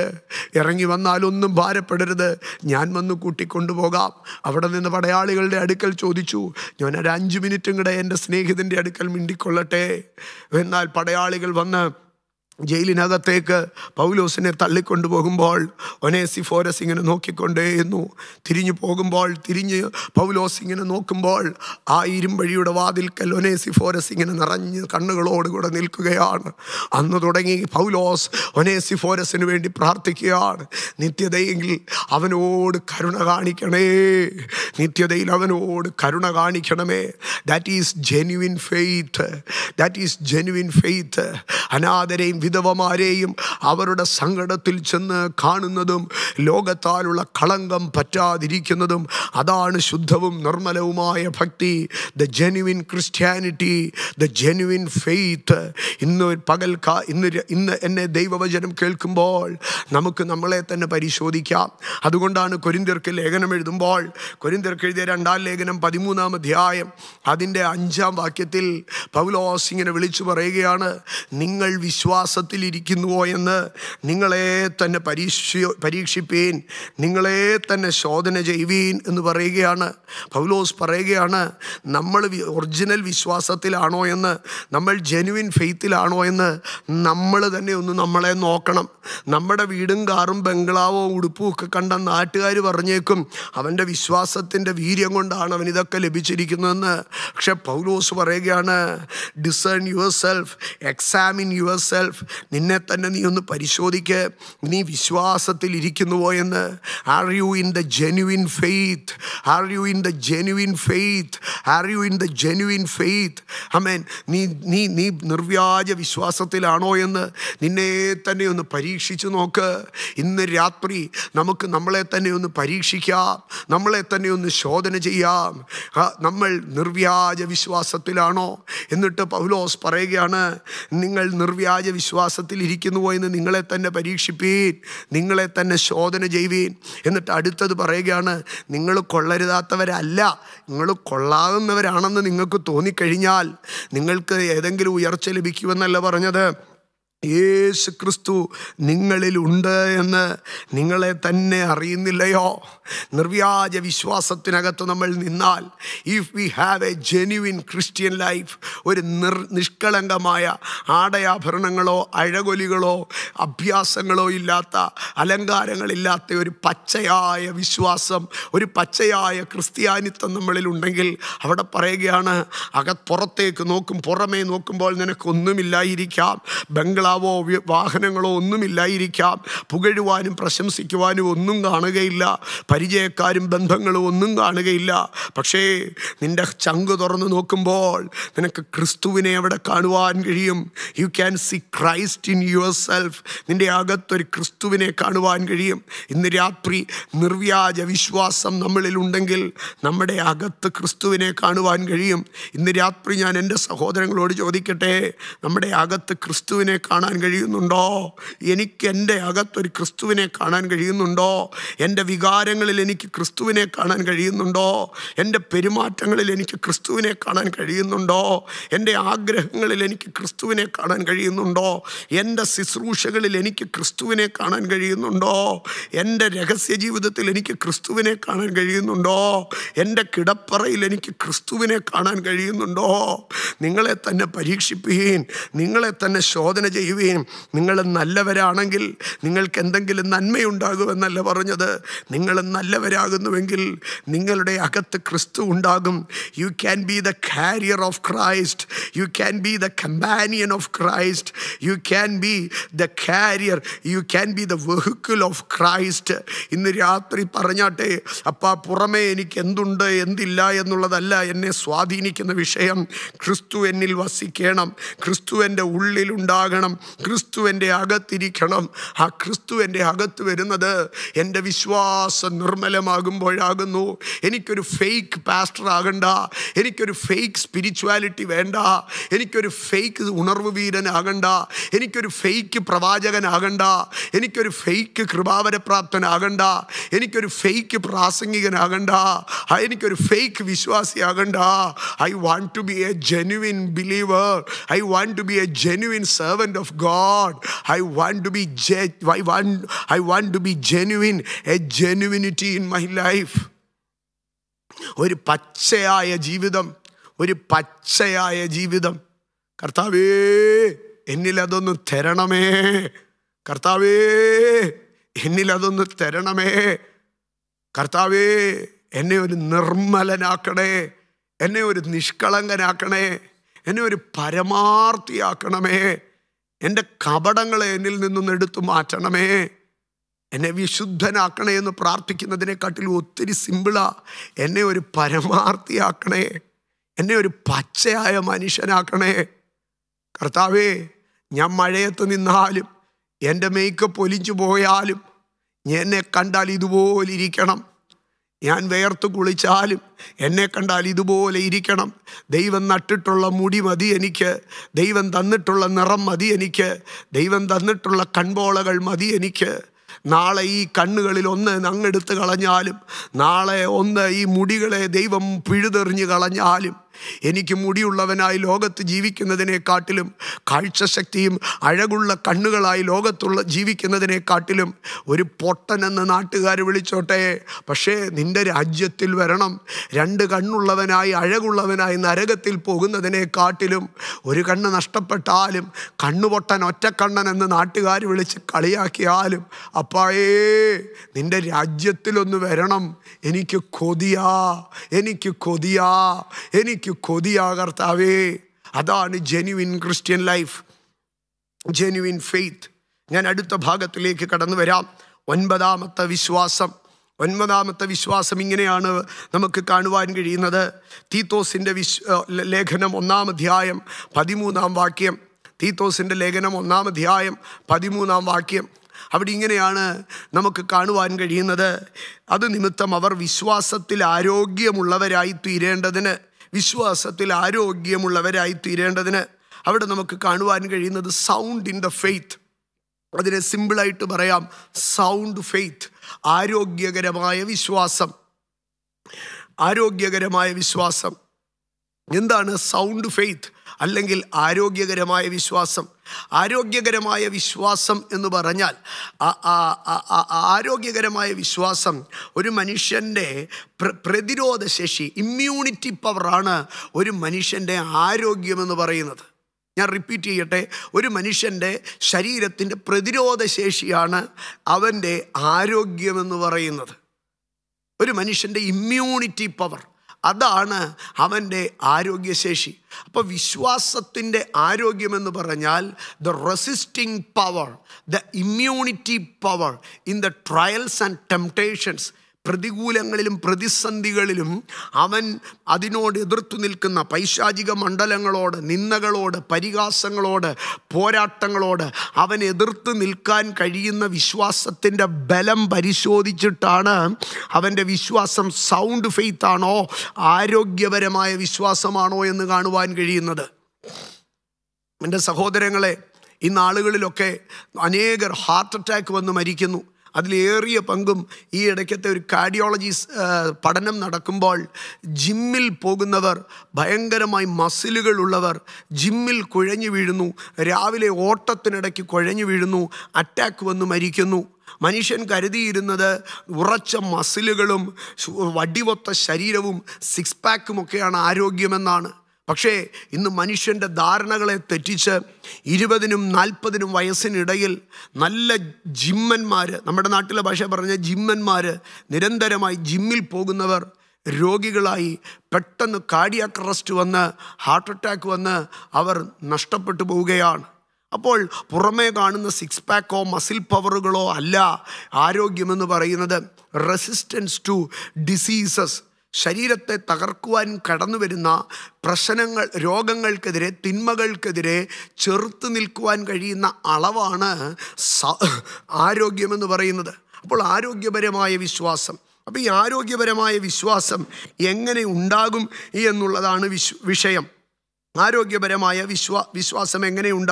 ഇറങ്ങി വന്നാൽ ഒന്നും ഭാരപ്പെടരുത് ഞാൻ വന്ന് കൂട്ടിക്കൊണ്ടുപോകാം അവിടെ നിന്ന് പടയാളികളുടെ അടുക്കൽ ചോദിച്ചു ഞാൻ ഒരു അഞ്ച് മിനിറ്റും കൂടെ എൻ്റെ സ്നേഹിതൻ്റെ അടുക്കൽ മിണ്ടിക്കൊള്ളട്ടെ എന്നാൽ പടയാളികൾ വന്ന് ജയിലിനകത്തേക്ക് പൗലോസിനെ തള്ളിക്കൊണ്ടുപോകുമ്പോൾ ഒനേസിഫോരസ് ഇങ്ങനെ നോക്കിക്കൊണ്ടേയിരുന്നു തിരിഞ്ഞു പോകുമ്പോൾ തിരിഞ്ഞ് പൗലോസ് ഇങ്ങനെ നോക്കുമ്പോൾ ആ ഇരുമ്പഴിയുടെ വാതിൽക്കൽ ഒനേസിഫോരസ് ഇങ്ങനെ നിറഞ്ഞ് കണ്ണുകളോടുകൂടെ നിൽക്കുകയാണ് അന്ന് തുടങ്ങി പൗലോസ് ഒനേസിഫോരസിന് വേണ്ടി പ്രാർത്ഥിക്കുകയാണ് നിത്യതയെങ്കിൽ അവനോട് കരുണ കാണിക്കണേ നിത്യതയിൽ അവനോട് കരുണ കാണിക്കണമേ that is genuine faith that is genuine faith അനാഥരെയും വിധവമാരെയും അവരുടെ സങ്കടത്തിൽ ചെന്ന് കാണുന്നതും ലോകത്താലുള്ള കളങ്കം പറ്റാതിരിക്കുന്നതും അതാണ് ശുദ്ധവും നിർമ്മലവുമായ ഭക്തി the genuine Christianity the genuine faith ഇന്ന് പകൽ ഇന്ന് ര- ഇന്ന് എന്നെ ദൈവവചനം കേൾക്കുമ്പോൾ നമുക്ക് നമ്മളെ തന്നെ പരിശോധിക്കാം അതുകൊണ്ടാണ് കൊരിന്തിയർക്ക് ലേഖനം എഴുതുമ്പോൾ കൊരിന്തിയർക്ക് എഴുതിയ രണ്ടാം ലേഖനം പതിമൂന്നാം അധ്യായം അതിൻ്റെ അഞ്ചാം വാക്യത്തിൽ പൗലോസ് ഇങ്ങനെ വിളിച്ചു പറയുകയാണ് നിങ്ങൾ വിശ്വാസത്തിലിരിക്കുന്നുവോ എന്ന് നിങ്ങളെ തന്നെ പരീക്ഷ പരീക്ഷിപ്പീൻ നിങ്ങളെ തന്നെ ശോധന ചെയ്യുവീൻ എന്ന് പറയുകയാണ് പൗലോസ് പറയുകയാണ് നമ്മൾ വി- ഒറിജിനൽ വിശ്വാസത്തിലാണോ എന്ന് നമ്മൾ ജെനുവിൻ ഫെയ്ത്തിലാണോ എന്ന് നമ്മൾ തന്നെ ഒന്ന് നമ്മളെ നോക്കണം നമ്മുടെ വീടും കാറും ബംഗ്ലാവോ ഉടുപ്പും ഒക്കെ കണ്ട നാട്ടുകാർ പറഞ്ഞേക്കും അവൻ്റെ വിശ്വാസത്തിൻ്റെ വീര്യം കൊണ്ടാണ് അവൻ ഇതൊക്കെ ലഭിച്ചിരിക്കുന്നതെന്ന് പക്ഷെ പൗലോസ് പറയുകയാണ് discern yourself examine yourself നിന്നെ തന്നെ നീ ഒന്ന് പരിശോധിക്ക് നീ വിശ്വാസത്തിൽ ഇരിക്കുന്നുവോ എന്ന് are you in the genuine faith are you in the genuine faith are you in the genuine faith amen നീ നീ നീ നിർവ്യാജ വിശ്വാസത്തിലാണോ എന്ന് നിന്നെ തന്നെ ഒന്ന് പരീക്ഷിച്ചു നോക്ക് ഇന്ന് രാത്രി നമുക്ക് നമ്മളെ തന്നെ ഒന്ന് പരീക്ഷിക്കാം നമ്മളെ തന്നെ ഒന്ന് ശോധന ചെയ്യാം ആ, നമ്മൾ നിർവ്യാജ വിശ്വാസത്തിലാണോ എന്നിട്ട് പൗലോസ് പറയുകയാണ് നിങ്ങൾ നിർവ്യാജ വിശ്വാസത്തിൽ ഇരിക്കുന്നുവോ എന്ന് നിങ്ങളെ തന്നെ പരീക്ഷിപ്പീൻ നിങ്ങളെ തന്നെ ശോധന ചെയ്യുവീൻ എന്നിട്ട് അടുത്തത് പറയുകയാണ് നിങ്ങൾ കൊള്ളരുതാത്തവരല്ല നിങ്ങൾ കൊള്ളാവുന്നവരാണെന്ന് നിങ്ങൾക്ക് തോന്നിക്കഴിഞ്ഞാൽ നിങ്ങൾക്ക് ഏതെങ്കിലും ഉയർച്ച ലഭിക്കുമെന്നല്ല പറഞ്ഞത് യേശു ക്രിസ്തു നിങ്ങളിലുണ്ട് എന്ന് നിങ്ങളെ തന്നെ അറിയുന്നില്ലയോ നിർവ്യാജ വിശ്വാസത്തിനകത്ത് നമ്മൾ നിന്നാൽ if we have a genuine Christian life ഒരു നിർ നിഷ്കളങ്കമായ ആടയാഭരണങ്ങളോ അഴകൊലികളോ അഭ്യാസങ്ങളോ ഇല്ലാത്ത അലങ്കാരങ്ങളില്ലാത്ത ഒരു പച്ചയായ വിശ്വാസം ഒരു പച്ചയായ ക്രിസ്ത്യാനിത്വം നമ്മളിലുണ്ടെങ്കിൽ അവിടെ പറയുകയാണ് അകത്ത് പുറത്തേക്ക് നോക്കും പുറമേ നോക്കുമ്പോൾ നിനക്കൊന്നുമില്ലായിരിക്കാം ബംഗ്ലാവോ വ്യ- വാഹനങ്ങളോ ഒന്നുമില്ലായിരിക്കാം പുകഴുവാനും പ്രശംസിക്കുവാനും ഒന്നും കാണുകയില്ല പരിചയക്കാരും ബന്ധങ്ങളും ഒന്നും കാണുകയില്ല പക്ഷേ നിന്റെ ചങ്ക് തുറന്ന് നോക്കുമ്പോൾ നിനക്ക് ക്രിസ്തുവിനെ അവിടെ കാണുവാൻ കഴിയും you can see Christ in yourself നിന്റെ അകത്തൊരു ക്രിസ്തുവിനെ കാണുവാൻ കഴിയും ഇന്ന് രാത്രി നിർവ്യാജ വിശ്വാസം നമ്മളിൽ ഉണ്ടെങ്കിൽ നമ്മുടെ അകത്ത് ക്രിസ്തുവിനെ കാണുവാൻ കഴിയും ഇന്ന് രാത്രി ഞാൻ എൻ്റെ സഹോദരങ്ങളോട് ചോദിക്കട്ടെ നമ്മുടെ അകത്ത് ക്രിസ്തുവിനെ കാണാൻ കഴിയുന്നുണ്ടോ എനിക്ക് എൻ്റെ അകത്തൊരു ക്രിസ്തുവിനെ കാണാൻ കഴിയുന്നുണ്ടോ എൻ്റെ വികാരങ്ങളിൽ എനിക്ക് ക്രിസ്തുവിനെ കാണാൻ കഴിയുന്നുണ്ടോ എൻ്റെ പെരുമാറ്റങ്ങളിൽ എനിക്ക് ക്രിസ്തുവിനെ കാണാൻ കഴിയുന്നുണ്ടോ എൻ്റെ ആഗ്രഹങ്ങളിൽ എനിക്ക് ക്രിസ്തുവിനെ കാണാൻ കഴിയുന്നുണ്ടോ എൻ്റെ ശുശ്രൂഷകളിൽ എനിക്ക് ക്രിസ്തുവിനെ കാണാൻ കഴിയുന്നുണ്ടോ എൻ്റെ രഹസ്യ ജീവിതത്തിൽ എനിക്ക് ക്രിസ്തുവിനെ കാണാൻ കഴിയുന്നുണ്ടോ എൻ്റെ കിടപ്പറയിൽ എനിക്ക് ക്രിസ്തുവിനെ കാണാൻ കഴിയുന്നുണ്ടോ നിങ്ങളെ തന്നെ പരീക്ഷിപ്പീൻ നിങ്ങളെ തന്നെ ശോധന ചെയ്യുവീൻ നിങ്ങൾ നല്ലവരാണെങ്കിൽ നിങ്ങൾക്ക് എന്തെങ്കിലും നന്മയുണ്ടാകുമെന്നല്ല പറഞ്ഞത് നിങ്ങൾ നല്ലവരാകുന്നുവെങ്കിൽ നിങ്ങളുടെ അകത്ത് ക്രിസ്തു ഉണ്ടാകും you can be the carrier of Christ you can be the companion of Christ you can be the carrier you can be the vehicle of Christ ഇന്ന് രാത്രി പറഞ്ഞാട്ടെ അപ്പാ പുറമേ എനിക്ക് എന്തുണ്ട് എന്തില്ല എന്നുള്ളതല്ല എന്നെ സ്വാധീനിക്കുന്ന വിഷയം ക്രിസ്തു എന്നിൽ വസിക്കണം ക്രിസ്തു എൻ്റെ ഉള്ളിലുണ്ടാകണം ക്രിസ്തു എൻ്റെ അകത്തിരിക്കണം ആ ക്രിസ്തു എൻ്റെ അകത്ത് വരുന്നത് എൻ്റെ വിശ്വാസം നിർമ്മലമാകുമ്പോഴാകുന്നു എനിക്കൊരു ഫേക്ക് പാസ്റ്റർ ആകണ്ട എനിക്കൊരു ഫേക്ക് സ്പിരിച്വാലിറ്റി വേണ്ട എനിക്കൊരു ഫേക്ക് ഉണർവ് വീരനാകണ്ട എനിക്കൊരു ഫേക്ക് പ്രവാചകനാകണ്ട എനിക്കൊരു ഫേക്ക് കൃപാവരപ്രാപ്തനാകണ്ട എനിക്കൊരു ഫേക്ക് പ്രാസംഗികനാകണ്ട ആ, എനിക്കൊരു ഫേക്ക് വിശ്വാസിയാകണ്ട I want to be a genuine believer I want to be a genuine servant of of God I want to be I want I want to be genuine a genuinity in my life ഒരു പച്ചയായ ജീവിതം ഒരു പച്ചയായ ജീവിതം കർത്താവേ എന്നിൽ അതൊന്ന് തരണമേ കർത്താവേ എന്നിൽ അതൊന്ന് തരണമേ കർത്താവേ എന്നെ ഒരു നിർമ്മലനാക്കണേ എന്നെ ഒരു നിഷ്കളങ്കനാക്കണേ എന്നെ ഒരു പരമാർത്ഥിയാക്കണമേ എൻ്റെ കപടങ്ങളെ എന്നിൽ നിന്നൊന്ന് എടുത്തു മാറ്റണമേ എന്നെ വിശുദ്ധനാക്കണേ എന്ന് പ്രാർത്ഥിക്കുന്നതിനെക്കാട്ടിലും ഒത്തിരി സിമ്പിളാ എന്നെ ഒരു പരമാർത്ഥിയാക്കണേ എന്നെ ഒരു പച്ചയായ മനുഷ്യനാക്കണേ കർത്താവേ ഞാൻ മഴയത്ത് നിന്നാലും എൻ്റെ മേക്കപ്പ് ഒലിച്ചു പോയാലും എന്നെ കണ്ടാൽ ഇതുപോലെ ഇരിക്കണം ഞാൻ വേർത്ത് കുളിച്ചാലും എന്നെ കണ്ടാൽ ഇതുപോലെ ഇരിക്കണം ദൈവം നട്ടിട്ടുള്ള മുടി മതി എനിക്ക് ദൈവം തന്നിട്ടുള്ള നിറം മതി എനിക്ക് ദൈവം തന്നിട്ടുള്ള കൺപോളകൾ മതി എനിക്ക് നാളെ ഈ കണ്ണുകളിൽ ഒന്ന് അങ്ങെടുത്ത് കളഞ്ഞാലും നാളെ ഒന്ന് ഈ മുടികളെ ദൈവം പിഴുതെറിഞ്ഞ് കളഞ്ഞാലും എനിക്ക് മുടിയുള്ളവനായി ലോകത്ത് ജീവിക്കുന്നതിനെക്കാട്ടിലും കാഴ്ചശക്തിയും അഴകുള്ള കണ്ണുകളായി ലോകത്തുള്ള ജീവിക്കുന്നതിനെക്കാട്ടിലും ഒരു പൊട്ടനെന്ന് നാട്ടുകാർ വിളിച്ചോട്ടെ പക്ഷേ നിന്റെ രാജ്യത്തിൽ വരണം രണ്ട് കണ്ണുള്ളവനായി അഴകുള്ളവനായി നരകത്തിൽ പോകുന്നതിനെക്കാട്ടിലും ഒരു കണ്ണ് നഷ്ടപ്പെട്ടാലും കണ്ണുപൊട്ടൻ ഒറ്റക്കണ്ണൻ എന്ന് നാട്ടുകാർ വിളിച്ച് കളിയാക്കിയാലും അപ്പായേ നിന്റെ രാജ്യത്തിലൊന്ന് വരണം എനിക്ക് കൊതിയാ എനിക്ക് കൊതിയാ എനിക്ക് കൊതിയാ കർത്താവേ അതാണ് genuine Christian life genuine faith ഞാൻ അടുത്ത ഭാഗത്തിലേക്ക് കടന്നു വരാം ഒൻപതാമത്തെ വിശ്വാസം ഒൻപതാമത്തെ വിശ്വാസം ഇങ്ങനെയാണ് നമുക്ക് കാണുവാൻ കഴിയുന്നത് തീത്തോസിൻ്റെ വിശ് ലേഖനം ഒന്നാം അധ്യായം പതിമൂന്നാം വാക്യം തീത്തോസിൻ്റെ ലേഖനം ഒന്നാം അധ്യായം പതിമൂന്നാം വാക്യം അവിടെ ഇങ്ങനെയാണ് നമുക്ക് കാണുവാൻ കഴിയുന്നത് അത് നിമിത്തം അവർ വിശ്വാസത്തിൽ ആരോഗ്യമുള്ളവരായി തീരേണ്ടതിന് വിശ്വാസത്തിൽ ആരോഗ്യമുള്ളവരായി തീരേണ്ടതിന് അവിടെ നമുക്ക് കാണുവാൻ കഴിയുന്നത് സൗണ്ട് ഇൻ ദ ഫെയ്ത്ത് അതിനെ സിമ്പിളായിട്ട് പറയാം സൗണ്ട് ഫെയ്ത്ത് ആരോഗ്യകരമായ വിശ്വാസം ആരോഗ്യകരമായ വിശ്വാസം എന്താണ് സൗണ്ട് ഫെയ്ത്ത് അല്ലെങ്കിൽ ആരോഗ്യകരമായ വിശ്വാസം ആരോഗ്യകരമായ വിശ്വാസം എന്ന് പറഞ്ഞാൽ ആ- ആ- ആ- ആ- ആരോഗ്യകരമായ വിശ്വാസം ഒരു മനുഷ്യൻ്റെ പ്ര- പ്രതിരോധ ശേഷി ഇമ്മ്യൂണിറ്റി പവറാണ് ഒരു മനുഷ്യൻ്റെ ആരോഗ്യമെന്ന് പറയുന്നത് ഞാൻ റിപ്പീറ്റ് ചെയ്യട്ടെ ഒരു മനുഷ്യൻ്റെ ശരീരത്തിൻ്റെ പ്രതിരോധ ശേഷിയാണ് അവൻ്റെ ആരോഗ്യമെന്ന് പറയുന്നത് ഒരു മനുഷ്യൻ്റെ ഇമ്മ്യൂണിറ്റി പവർ അതാണ് അവൻ്റെ ആരോഗ്യശേഷി അപ്പോൾ വിശ്വാസത്തിൻ്റെ ആരോഗ്യമെന്ന് പറഞ്ഞാൽ the resisting power the immunity power in the trials and temptations പ്രതികൂലങ്ങളിലും പ്രതിസന്ധികളിലും അവൻ അതിനോട് എതിർത്തു നിൽക്കുന്ന പൈശാചിക മണ്ഡലങ്ങളോട് നിന്ദകളോട് പരിഹാസങ്ങളോട് പോരാട്ടങ്ങളോട് അവൻ എതിർത്ത് നിൽക്കാൻ കഴിയുന്ന വിശ്വാസത്തിൻ്റെ ബലം പരിശോധിച്ചിട്ടാണ് അവൻ്റെ വിശ്വാസം സൗണ്ട് ഫെയ്ത്ത് ആണോ ആരോഗ്യപരമായ വിശ്വാസമാണോ എന്ന് കാണുവാൻ കഴിയുന്നത് എൻ്റെ സഹോദരങ്ങളെ ഈ നാളുകളിലൊക്കെ അനേകർ ഹാർട്ട് അറ്റാക്ക് വന്ന് മരിക്കുന്നു അതിലേറിയ പങ്കും ഈ ഇടയ്ക്കത്തെ ഒരു കാർഡിയോളജി പഠനം നടക്കുമ്പോൾ ജിമ്മിൽ പോകുന്നവർ ഭയങ്കരമായി മസിലുകൾ ഉള്ളവർ ജിമ്മിൽ കുഴഞ്ഞു വീഴുന്നു രാവിലെ ഓട്ടത്തിനിടയ്ക്ക് കുഴഞ്ഞു വീഴുന്നു അറ്റാക്ക് വന്ന് മരിക്കുന്നു മനുഷ്യൻ കരുതിയിരുന്നത് ഉറച്ച മസിലുകളും ശു- വടിവൊത്ത ശരീരവും സിക്സ് പാക്കുമൊക്കെയാണ് ആരോഗ്യമെന്നാണ് പക്ഷേ ഇന്ന് മനുഷ്യൻ്റെ ധാരണകളെ തെറ്റിച്ച് ഇരുപതിനും നാൽപ്പതിനും വയസ്സിനിടയിൽ നല്ല ജിമ്മന്മാർ നമ്മുടെ നാട്ടിലെ ഭാഷ പറഞ്ഞ ജിമ്മന്മാർ നിരന്തരമായി ജിമ്മിൽ പോകുന്നവർ രോഗികളായി പെട്ടെന്ന് കാർഡിയാക് അറസ്റ്റ് വന്ന് ഹാർട്ട് അറ്റാക്ക് വന്ന് അവർ നഷ്ടപ്പെട്ടു പോവുകയാണ് അപ്പോൾ പുറമേ കാണുന്ന സിക്സ് പാക്കോ മസിൽ പവറുകളോ അല്ല ആരോഗ്യമെന്ന് പറയുന്നത് റെസിസ്റ്റൻസ് ടു ഡിസീസസ് ശരീരത്തെ തകർക്കുവാൻ കടന്നു വരുന്ന പ്രശ്നങ്ങൾ രോഗങ്ങൾക്കെതിരെ തിന്മകൾക്കെതിരെ ചെറുത്ത് നിൽക്കുവാൻ കഴിയുന്ന അളവാണ് സ- ആരോഗ്യമെന്ന് പറയുന്നത് അപ്പോൾ ആരോഗ്യപരമായ വിശ്വാസം അപ്പോൾ ഈ ആരോഗ്യപരമായ വിശ്വാസം എങ്ങനെ ഉണ്ടാകും എന്നുള്ളതാണ് വിശ് വിഷയം ആരോഗ്യപരമായ വിശ്വാ വിശ്വാസം എങ്ങനെ ഉണ്ടാകും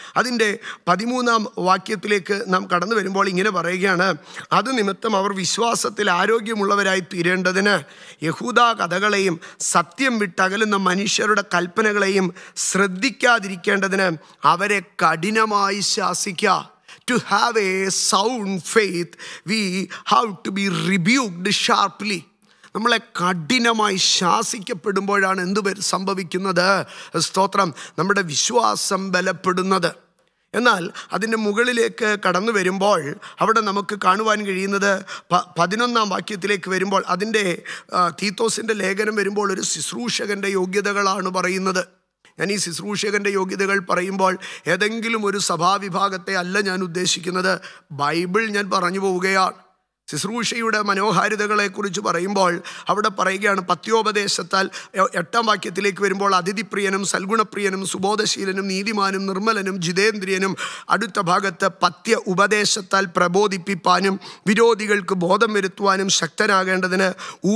അതിൻ്റെ പതിമൂന്നാം വാക്യത്തിലേക്ക് നാം കടന്നു വരുമ്പോൾ ഇങ്ങനെ പറയുകയാണ് അത് നിമിത്തം അവർ വിശ്വാസത്തിൽ ആരോഗ്യമുള്ളവരായി തീരേണ്ടതിന് യഹൂദ കഥകളെയും സത്യം വിട്ടകലുന്ന മനുഷ്യരുടെ കൽപ്പനകളെയും ശ്രദ്ധിക്കാതിരിക്കേണ്ടതിന് അവരെ കഠിനമായി ശാസിക്കുക to have a sound faith we have to be rebuked sharply നമ്മളെ കഠിനമായി ശാസിക്കപ്പെടുമ്പോഴാണ് എന്ത് വരു- സംഭവിക്കുന്നത് സ്തോത്രം നമ്മുടെ വിശ്വാസം ബലപ്പെടുന്നത് എന്നാൽ അതിൻ്റെ മുകളിലേക്ക് കടന്നു വരുമ്പോൾ അവിടെ നമുക്ക് കാണുവാൻ കഴിയുന്നത് പ- പതിനൊന്നാം വാക്യത്തിലേക്ക് വരുമ്പോൾ അതിൻ്റെ ആ, തീത്തോസിൻ്റെ ലേഖനം വരുമ്പോൾ ഒരു ശുശ്രൂഷകൻ്റെ യോഗ്യതകളാണ് പറയുന്നത് ഞാൻ ഈ ശുശ്രൂഷകൻ്റെ യോഗ്യതകൾ പറയുമ്പോൾ ഏതെങ്കിലും ഒരു സഭാവിഭാഗത്തെ അല്ല ഞാൻ ഉദ്ദേശിക്കുന്നത് ബൈബിൾ ഞാൻ പറഞ്ഞു പോവുകയാണ് ശുശ്രൂഷയുടെ മനോഹാരിതകളെക്കുറിച്ച് പറയുമ്പോൾ അവിടെ പറയുകയാണ് പത്യോപദേശത്താൽ എ- എട്ടാം വാക്യത്തിലേക്ക് വരുമ്പോൾ അതിഥിപ്രിയനും സൽഗുണപ്രിയനും സുബോധശീലനും നീതിമാനും നിർമ്മലനും ജിതേന്ദ്രിയനും അടുത്ത ഭാഗത്ത് പത്യ ഉപദേശത്താൽ പ്രബോധിപ്പിപ്പാനും വിരോധികൾക്ക് ബോധം വരുത്തുവാനും ശക്തനാകേണ്ടതിന്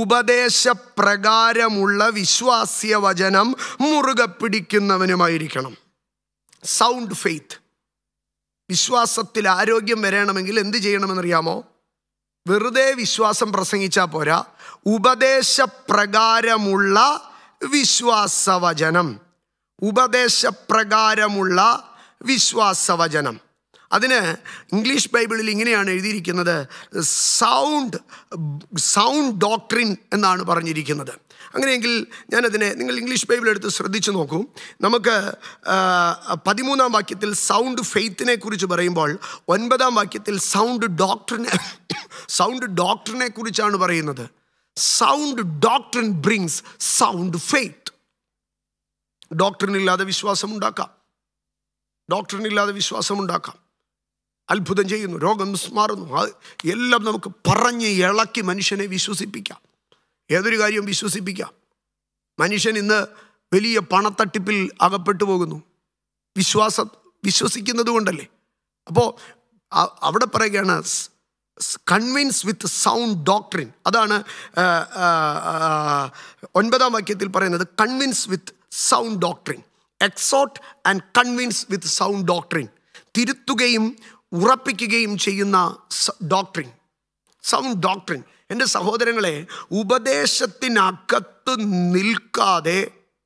ഉപദേശപ്രകാരമുള്ള വിശ്വാസ്യ വചനം മുറുകെ പിടിക്കുന്നവനുമായിരിക്കണം സൗണ്ട് ഫെയ്ത്ത് വിശ്വാസത്തിൽ ആരോഗ്യം വരണമെങ്കിൽ എന്ത് ചെയ്യണമെന്നറിയാമോ വെറുതെ വിശ്വാസം പ്രസംഗിച്ചാൽ പോരാ ഉപദേശപ്രകാരമുള്ള വിശ്വാസവചനം ഉപദേശപ്രകാരമുള്ള വിശ്വാസവചനം അതിന് ഇംഗ്ലീഷ് ബൈബിളിൽ ഇങ്ങനെയാണ് എഴുതിയിരിക്കുന്നത് സൗണ്ട് സൗണ്ട് ഡോക്ട്രിൻ എന്നാണ് പറഞ്ഞിരിക്കുന്നത് അങ്ങനെയെങ്കിൽ ഞാനതിനെ നിങ്ങൾ ഇംഗ്ലീഷ് ബൈബിൾ എടുത്ത് ശ്രദ്ധിച്ചു നോക്കൂ നമുക്ക് ആ, പതിമൂന്നാം വാക്യത്തിൽ സൗണ്ട് ഫെയ്ത്തിനെ കുറിച്ച് പറയുമ്പോൾ ഒൻപതാം വാക്യത്തിൽ സൗണ്ട് ഡോക്ടറിനെ സൗണ്ട് ഡോക്ടറിനെ കുറിച്ചാണ് പറയുന്നത് sound doctrine brings sound faith ഡോക്ടറിനില്ലാതെ വിശ്വാസം ഉണ്ടാക്കാം ഡോക്ടറിനില്ലാതെ വിശ്വാസം ഉണ്ടാക്കാം അത്ഭുതം ചെയ്യുന്നു രോഗം മാറുന്നു അത് എല്ലാം നമുക്ക് പറഞ്ഞ് ഇളക്കി മനുഷ്യനെ വിശ്വസിപ്പിക്കാം ഏതൊരു കാര്യവും വിശ്വസിപ്പിക്കാം മനുഷ്യൻ ഇന്ന് വലിയ പണത്തട്ടിപ്പിൽ അകപ്പെട്ടു പോകുന്നു വിശ്വാസ വിശ്വസിക്കുന്നത് കൊണ്ടല്ലേ അപ്പോൾ അവിടെ പറയുകയാണ് കൺവിൻസ് വിത്ത് സൗണ്ട് ഡോക്ട്രിൻ അതാണ് ആ, ആ, ആ, ഒൻപതാം വാക്യത്തിൽ പറയുന്നത് convince with sound doctrine exhort and convince with sound doctrine തിരുത്തുകയും ഉറപ്പിക്കുകയും ചെയ്യുന്ന ഡോക്ട്രിൻ സൗണ്ട് ഡോക്ട്രിൻ എൻ്റെ സഹോദരങ്ങളെ ഉപദേശത്തിനകത്ത് നിൽക്കാതെ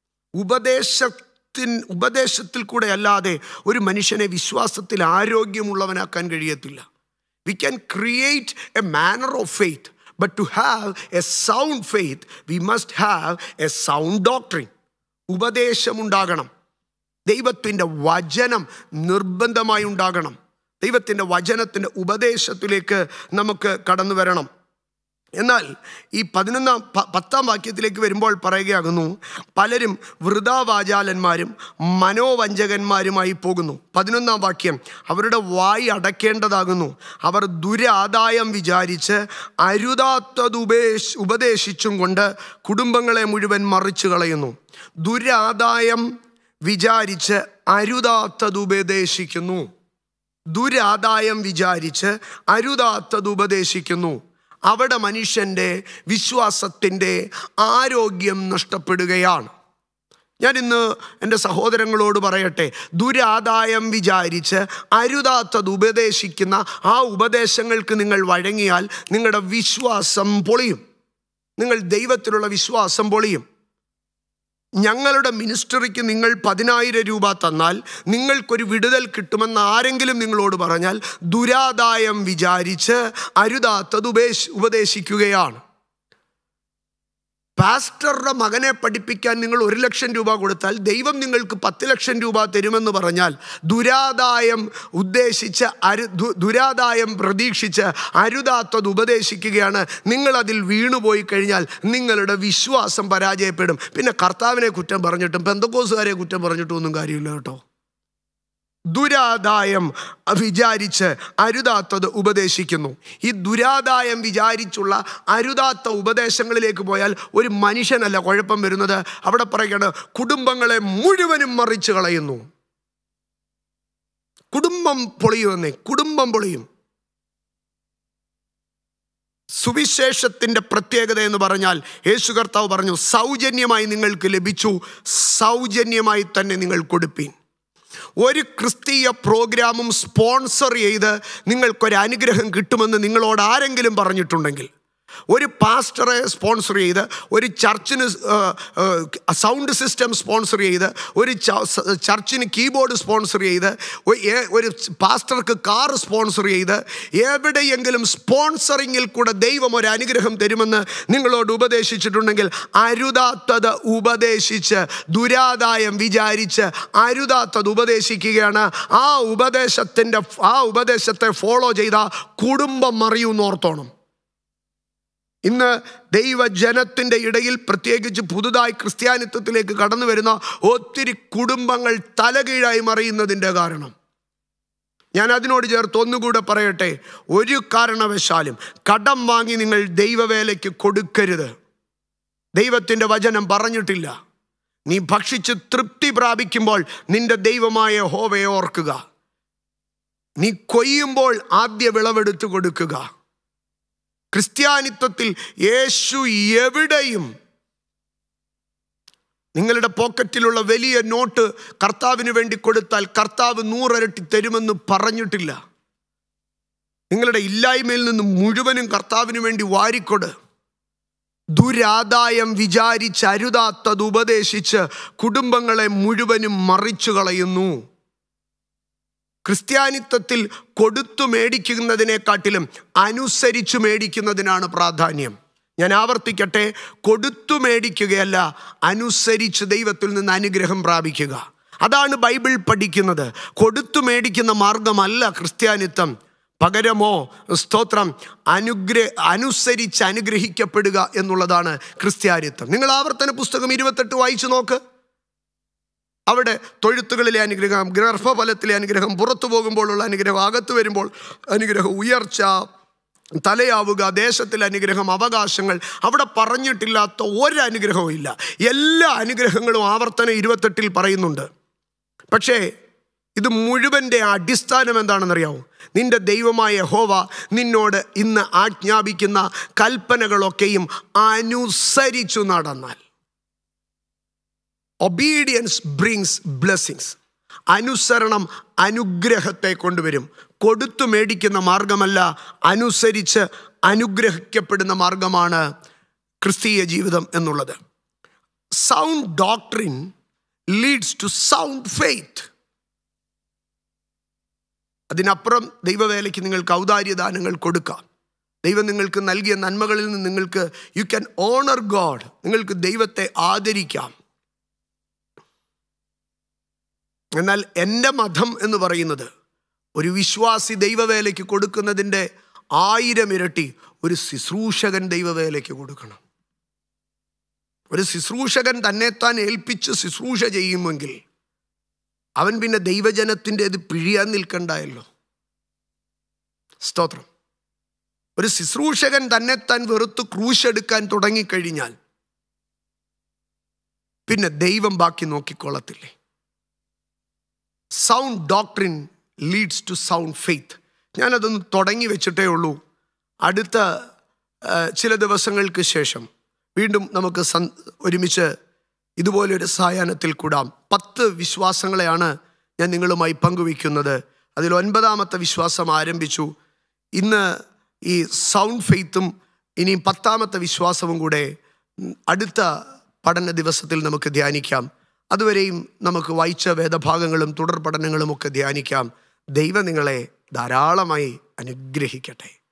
ഉപദേശത്തിൻ ഉപദേശത്തിൽ കൂടെ അല്ലാതെ ഒരു മനുഷ്യനെ വിശ്വാസത്തിൽ ആരോഗ്യമുള്ളവനാക്കാൻ കഴിയത്തില്ല we can create a manner of faith but to have a sound faith we must have a sound doctrine ഉപദേശമുണ്ടാകണം ദൈവത്തിൻ്റെ വചനം നിർബന്ധമായി ഉണ്ടാകണം ദൈവത്തിൻ്റെ വചനത്തിൻ്റെ ഉപദേശത്തിലേക്ക് നമുക്ക് കടന്നു വരണം എന്നാൽ ഈ പതിനൊന്നാം പ- പത്താം വാക്യത്തിലേക്ക് വരുമ്പോൾ പറയുകയാകുന്നു പലരും വൃതാവാചാലന്മാരും മനോവഞ്ചകന്മാരുമായി പോകുന്നു പതിനൊന്നാം വാക്യം അവരുടെ വായി അടയ്ക്കേണ്ടതാകുന്നു അവർ ദുരാദായം വിചാരിച്ച് അരുതാത്തത് ഉപേശ് ഉപദേശിച്ചും കൊണ്ട് കുടുംബങ്ങളെ മുഴുവൻ മറിച്ചു കളയുന്നു ദുരാദായം വിചാരിച്ച് അരുതാത്തത് ഉപദേശിക്കുന്നു ദുരാദായം വിചാരിച്ച് അരുതാത്തത് ഉപദേശിക്കുന്നു അവിടെ മനുഷ്യൻ്റെ വിശ്വാസത്തിൻ്റെ ആരോഗ്യം നഷ്ടപ്പെടുകയാണ് ഞാൻ ഇന്ന് എൻ്റെ സഹോദരങ്ങളോട് പറയട്ടെ ദുരാദായം വിചാരിച്ച് അരുതാത്തത് ഉപദേശിക്കുന്ന ആ ഉപദേശങ്ങൾക്ക് നിങ്ങൾ വഴങ്ങിയാൽ നിങ്ങളുടെ വിശ്വാസം പൊളിയും നിങ്ങൾ ദൈവത്തിലുള്ള വിശ്വാസം പൊളിയും ഞങ്ങളുടെ മിനിസ്റ്ററിക്ക് നിങ്ങൾ പതിനായിരം രൂപ തന്നാൽ നിങ്ങൾക്കൊരു വിടുതൽ കിട്ടുമെന്ന് ആരെങ്കിലും നിങ്ങളോട് പറഞ്ഞാൽ ദുരാദായം വിചാരിച്ച് അരുതാത്തത് ഉപേശ് ഉപദേശിക്കുകയാണ് പാസ്റ്ററുടെ മകനെ പഠിപ്പിക്കാൻ നിങ്ങൾ ഒരു ലക്ഷം രൂപ കൊടുത്താൽ ദൈവം നിങ്ങൾക്ക് പത്ത് ലക്ഷം രൂപ തരുമെന്ന് പറഞ്ഞാൽ ദുരാദായം ഉദ്ദേശിച്ച് അരു ദു- ദുരാദായം പ്രതീക്ഷിച്ച് അരുതാത്തത് ഉപദേശിക്കുകയാണ് നിങ്ങൾ അതിൽ വീണുപോയി കഴിഞ്ഞാൽ നിങ്ങളുടെ വിശ്വാസം പരാജയപ്പെടും പിന്നെ കർത്താവിനെ കുറ്റം പറഞ്ഞിട്ടും പെന്തക്കോസുകാരെ കുറ്റം പറഞ്ഞിട്ടും ഒന്നും കാര്യമില്ല കേട്ടോ ദുരാദായം വിചാരിച്ച് അരുതാത്തത് ഉപദേശിക്കുന്നു ഈ ദുരാദായം വിചാരിച്ചുള്ള അരുതാത്ത ഉപദേശങ്ങളിലേക്ക് പോയാൽ ഒരു മനുഷ്യനല്ല കുഴപ്പം വരുന്നത് അവിടെ പറയുകയാണ് കുടുംബങ്ങളെ മുഴുവനും മറിച്ച് കളയുന്നു കുടുംബം പൊളിയുമെന്നേ കുടുംബം പൊളിയും സുവിശേഷത്തിൻ്റെ പ്രത്യേകത എന്ന് പറഞ്ഞാൽ യേശു കർത്താവ് പറഞ്ഞു സൗജന്യമായി നിങ്ങൾക്ക് ലഭിച്ചു സൗജന്യമായി തന്നെ നിങ്ങൾ കൊടുപ്പീൻ ഒരു ക്രിസ്തീയ പ്രോഗ്രാമും സ്പോൺസർ ചെയ്ത് നിങ്ങൾക്കൊരു അനുഗ്രഹം കിട്ടുമെന്ന് നിങ്ങളോട് ആരെങ്കിലും പറഞ്ഞിട്ടുണ്ടെങ്കിൽ ഒരു പാസ്റ്ററെ സ്പോൺസർ ചെയ്ത് ഒരു ചർച്ചിന് സൗണ്ട് സിസ്റ്റം സ്പോൺസർ ചെയ്ത് ഒരു ച- സ- ചർച്ചിന് കീബോർഡ് സ്പോൺസർ ചെയ്ത് ഒ- ഏ- ഒരു പാസ്റ്റർക്ക് കാർ സ്പോൺസർ ചെയ്ത് എവിടെയെങ്കിലും സ്പോൺസറിങ്ങിൽ കൂടെ ദൈവം ഒരു അനുഗ്രഹം തരുമെന്ന് നിങ്ങളോട് ഉപദേശിച്ചിട്ടുണ്ടെങ്കിൽ അരുതാത്തത് ഉപദേശിച്ച് ദുരാദായം വിചാരിച്ച് അരുതാത്തത് ഉപദേശിക്കുകയാണ് ആ ഉപദേശത്തിൻ്റെ ആ ഉപദേശത്തെ ഫോളോ ചെയ്ത കുടുംബം മറിയൂന്ന് ഓർത്തോണം ഇന്ന് ദൈവജനത്തിൻ്റെ ഇടയിൽ പ്രത്യേകിച്ച് പുതുതായി ക്രിസ്ത്യാനിത്വത്തിലേക്ക് കടന്നു വരുന്ന ഒത്തിരി കുടുംബങ്ങൾ തലകീഴായി മറിയുന്നതിൻ്റെ കാരണം ഞാൻ അതിനോട് ചേർത്ത് ഒന്നുകൂടെ പറയട്ടെ ഒരു കാരണവശാലും കടം വാങ്ങി നിങ്ങൾ ദൈവവേലയ്ക്ക് കൊടുക്കരുത് ദൈവത്തിൻ്റെ വചനം പറഞ്ഞിട്ടില്ല നീ ഭക്ഷിച്ച് തൃപ്തി പ്രാപിക്കുമ്പോൾ നിന്റെ ദൈവമായ ഹോവയെ ഓർക്കുക നീ കൊയ്യുമ്പോൾ ആദ്യ വിളവെടുത്ത് കൊടുക്കുക ക്രിസ്ത്യാനിത്വത്തിൽ യേശു എവിടെയും നിങ്ങളുടെ പോക്കറ്റിലുള്ള വലിയ നോട്ട് കർത്താവിന് വേണ്ടി കൊടുത്താൽ കർത്താവ് നൂറരട്ടി തരുമെന്ന് പറഞ്ഞിട്ടില്ല നിങ്ങളുടെ ഇല്ലായ്മയിൽ നിന്ന് മുഴുവനും കർത്താവിന് വേണ്ടി വാരിക്കൊട് ദുരാദായം വിചാരിച്ച് അരുതാത്തത് ഉപദേശിച്ച് കുടുംബങ്ങളെ മുഴുവനും മറിച്ചു കളയുന്നു ക്രിസ്ത്യാനിത്വത്തിൽ കൊടുത്തു മേടിക്കുന്നതിനെക്കാട്ടിലും അനുസരിച്ചു മേടിക്കുന്നതിനാണ് പ്രാധാന്യം ഞാൻ ആവർത്തിക്കട്ടെ കൊടുത്തു മേടിക്കുകയല്ല അനുസരിച്ച് ദൈവത്തിൽ നിന്ന് അനുഗ്രഹം പ്രാപിക്കുക അതാണ് ബൈബിൾ പഠിക്കുന്നത് കൊടുത്തു മേടിക്കുന്ന മാർഗമല്ല ക്രിസ്ത്യാനിത്വം പകരമോ സ്തോത്രം അനുഗ്രഹ അനുസരിച്ച് അനുഗ്രഹിക്കപ്പെടുക എന്നുള്ളതാണ് ക്രിസ്ത്യാനിത്വം നിങ്ങൾ ആവർത്തന പുസ്തകം ഇരുപത്തെട്ട് വായിച്ചു നോക്ക് അവിടെ തൊഴുത്തുകളിലെ അനുഗ്രഹം ഗർഭഫലത്തിലെ അനുഗ്രഹം പുറത്തു പോകുമ്പോഴുള്ള അനുഗ്രഹം അകത്ത് വരുമ്പോൾ അനുഗ്രഹം ഉയർച്ച തലയാവുക ദേശത്തിലെ അനുഗ്രഹം അവകാശങ്ങൾ അവിടെ പറഞ്ഞിട്ടില്ലാത്ത ഒരു അനുഗ്രഹവും ഇല്ല എല്ലാ അനുഗ്രഹങ്ങളും ആവർത്തനം ഇരുപത്തെട്ടിൽ പറയുന്നുണ്ട് പക്ഷേ ഇത് മുഴുവൻ്റെ അടിസ്ഥാനം എന്താണെന്നറിയാമോ നിന്റെ ദൈവമായ ഹോവ നിന്നോട് ഇന്ന് ആജ്ഞാപിക്കുന്ന കൽപ്പനകളൊക്കെയും അനുസരിച്ചു നടന്നാൽ ഒബീഡിയൻസ് ബ്രിങ്സ് ബ്ലെസ്സിങ്സ് അനുസരണം അനുഗ്രഹത്തെ കൊണ്ടുവരും കൊടുത്തു മേടിക്കുന്ന മാർഗമല്ല അനുസരിച്ച് അനുഗ്രഹിക്കപ്പെടുന്ന മാർഗമാണ് ക്രിസ്തീയ ജീവിതം എന്നുള്ളത് sound doctrine leads to sound faith അതിനപ്പുറം ദൈവവേലയ്ക്ക് നിങ്ങൾക്ക് ഔദാര്യദാനങ്ങൾ കൊടുക്കാം ദൈവം നിങ്ങൾക്ക് നൽകിയ നന്മകളിൽ നിന്ന് നിങ്ങൾക്ക് യു ക്യാൻ ഓണർ ഗോഡ് നിങ്ങൾക്ക് ദൈവത്തെ ആദരിക്കാം എന്നാൽ എൻ്റെ മതം എന്ന് പറയുന്നത് ഒരു വിശ്വാസി ദൈവവേലയ്ക്ക് കൊടുക്കുന്നതിൻ്റെ ആയിരം ഇരട്ടി ഒരു ശുശ്രൂഷകൻ ദൈവവേലയ്ക്ക് കൊടുക്കണം ഒരു ശുശ്രൂഷകൻ തന്നെത്താൻ ഏൽപ്പിച്ച് ശുശ്രൂഷ ചെയ്യുമെങ്കിൽ അവൻ പിന്നെ ദൈവജനത്തിൻ്റെ ഇത് പിഴിയാൻ നിൽക്കണ്ടായല്ലോ സ്തോത്രം ഒരു ശുശ്രൂഷകൻ തന്നെത്താൻ വെറുത്ത് ക്രൂശെടുക്കാൻ തുടങ്ങിക്കഴിഞ്ഞാൽ പിന്നെ ദൈവം ബാക്കി നോക്കിക്കൊള്ളത്തില്ലേ sound doctrine leads to sound faith ഞാനതൊന്ന് തുടങ്ങി വെച്ചിട്ടേ ഉള്ളൂ അടുത്ത ആ, ചില ദിവസങ്ങൾക്ക് ശേഷം വീണ്ടും നമുക്ക് സൻ ഒരുമിച്ച് ഇതുപോലൊരു സായാഹ്നത്തിൽ കൂടാം പത്ത് വിശ്വാസങ്ങളെയാണ് ഞാൻ നിങ്ങളുമായി പങ്കുവയ്ക്കുന്നത് അതിൽ ഒൻപതാമത്തെ വിശ്വാസം ആരംഭിച്ചു ഇന്ന് ഈ സൗണ്ട് ഫെയ്ത്തും ഇനിയും പത്താമത്തെ വിശ്വാസവും കൂടെ ഉം, അടുത്ത പഠന ദിവസത്തിൽ നമുക്ക് ധ്യാനിക്കാം അതുവരെയും നമുക്ക് വായിച്ച വേദഭാഗങ്ങളും തുടർ പഠനങ്ങളും ഒക്കെ ധ്യാനിക്കാം ദൈവം നിങ്ങളെ ധാരാളമായി അനുഗ്രഹിക്കട്ടെ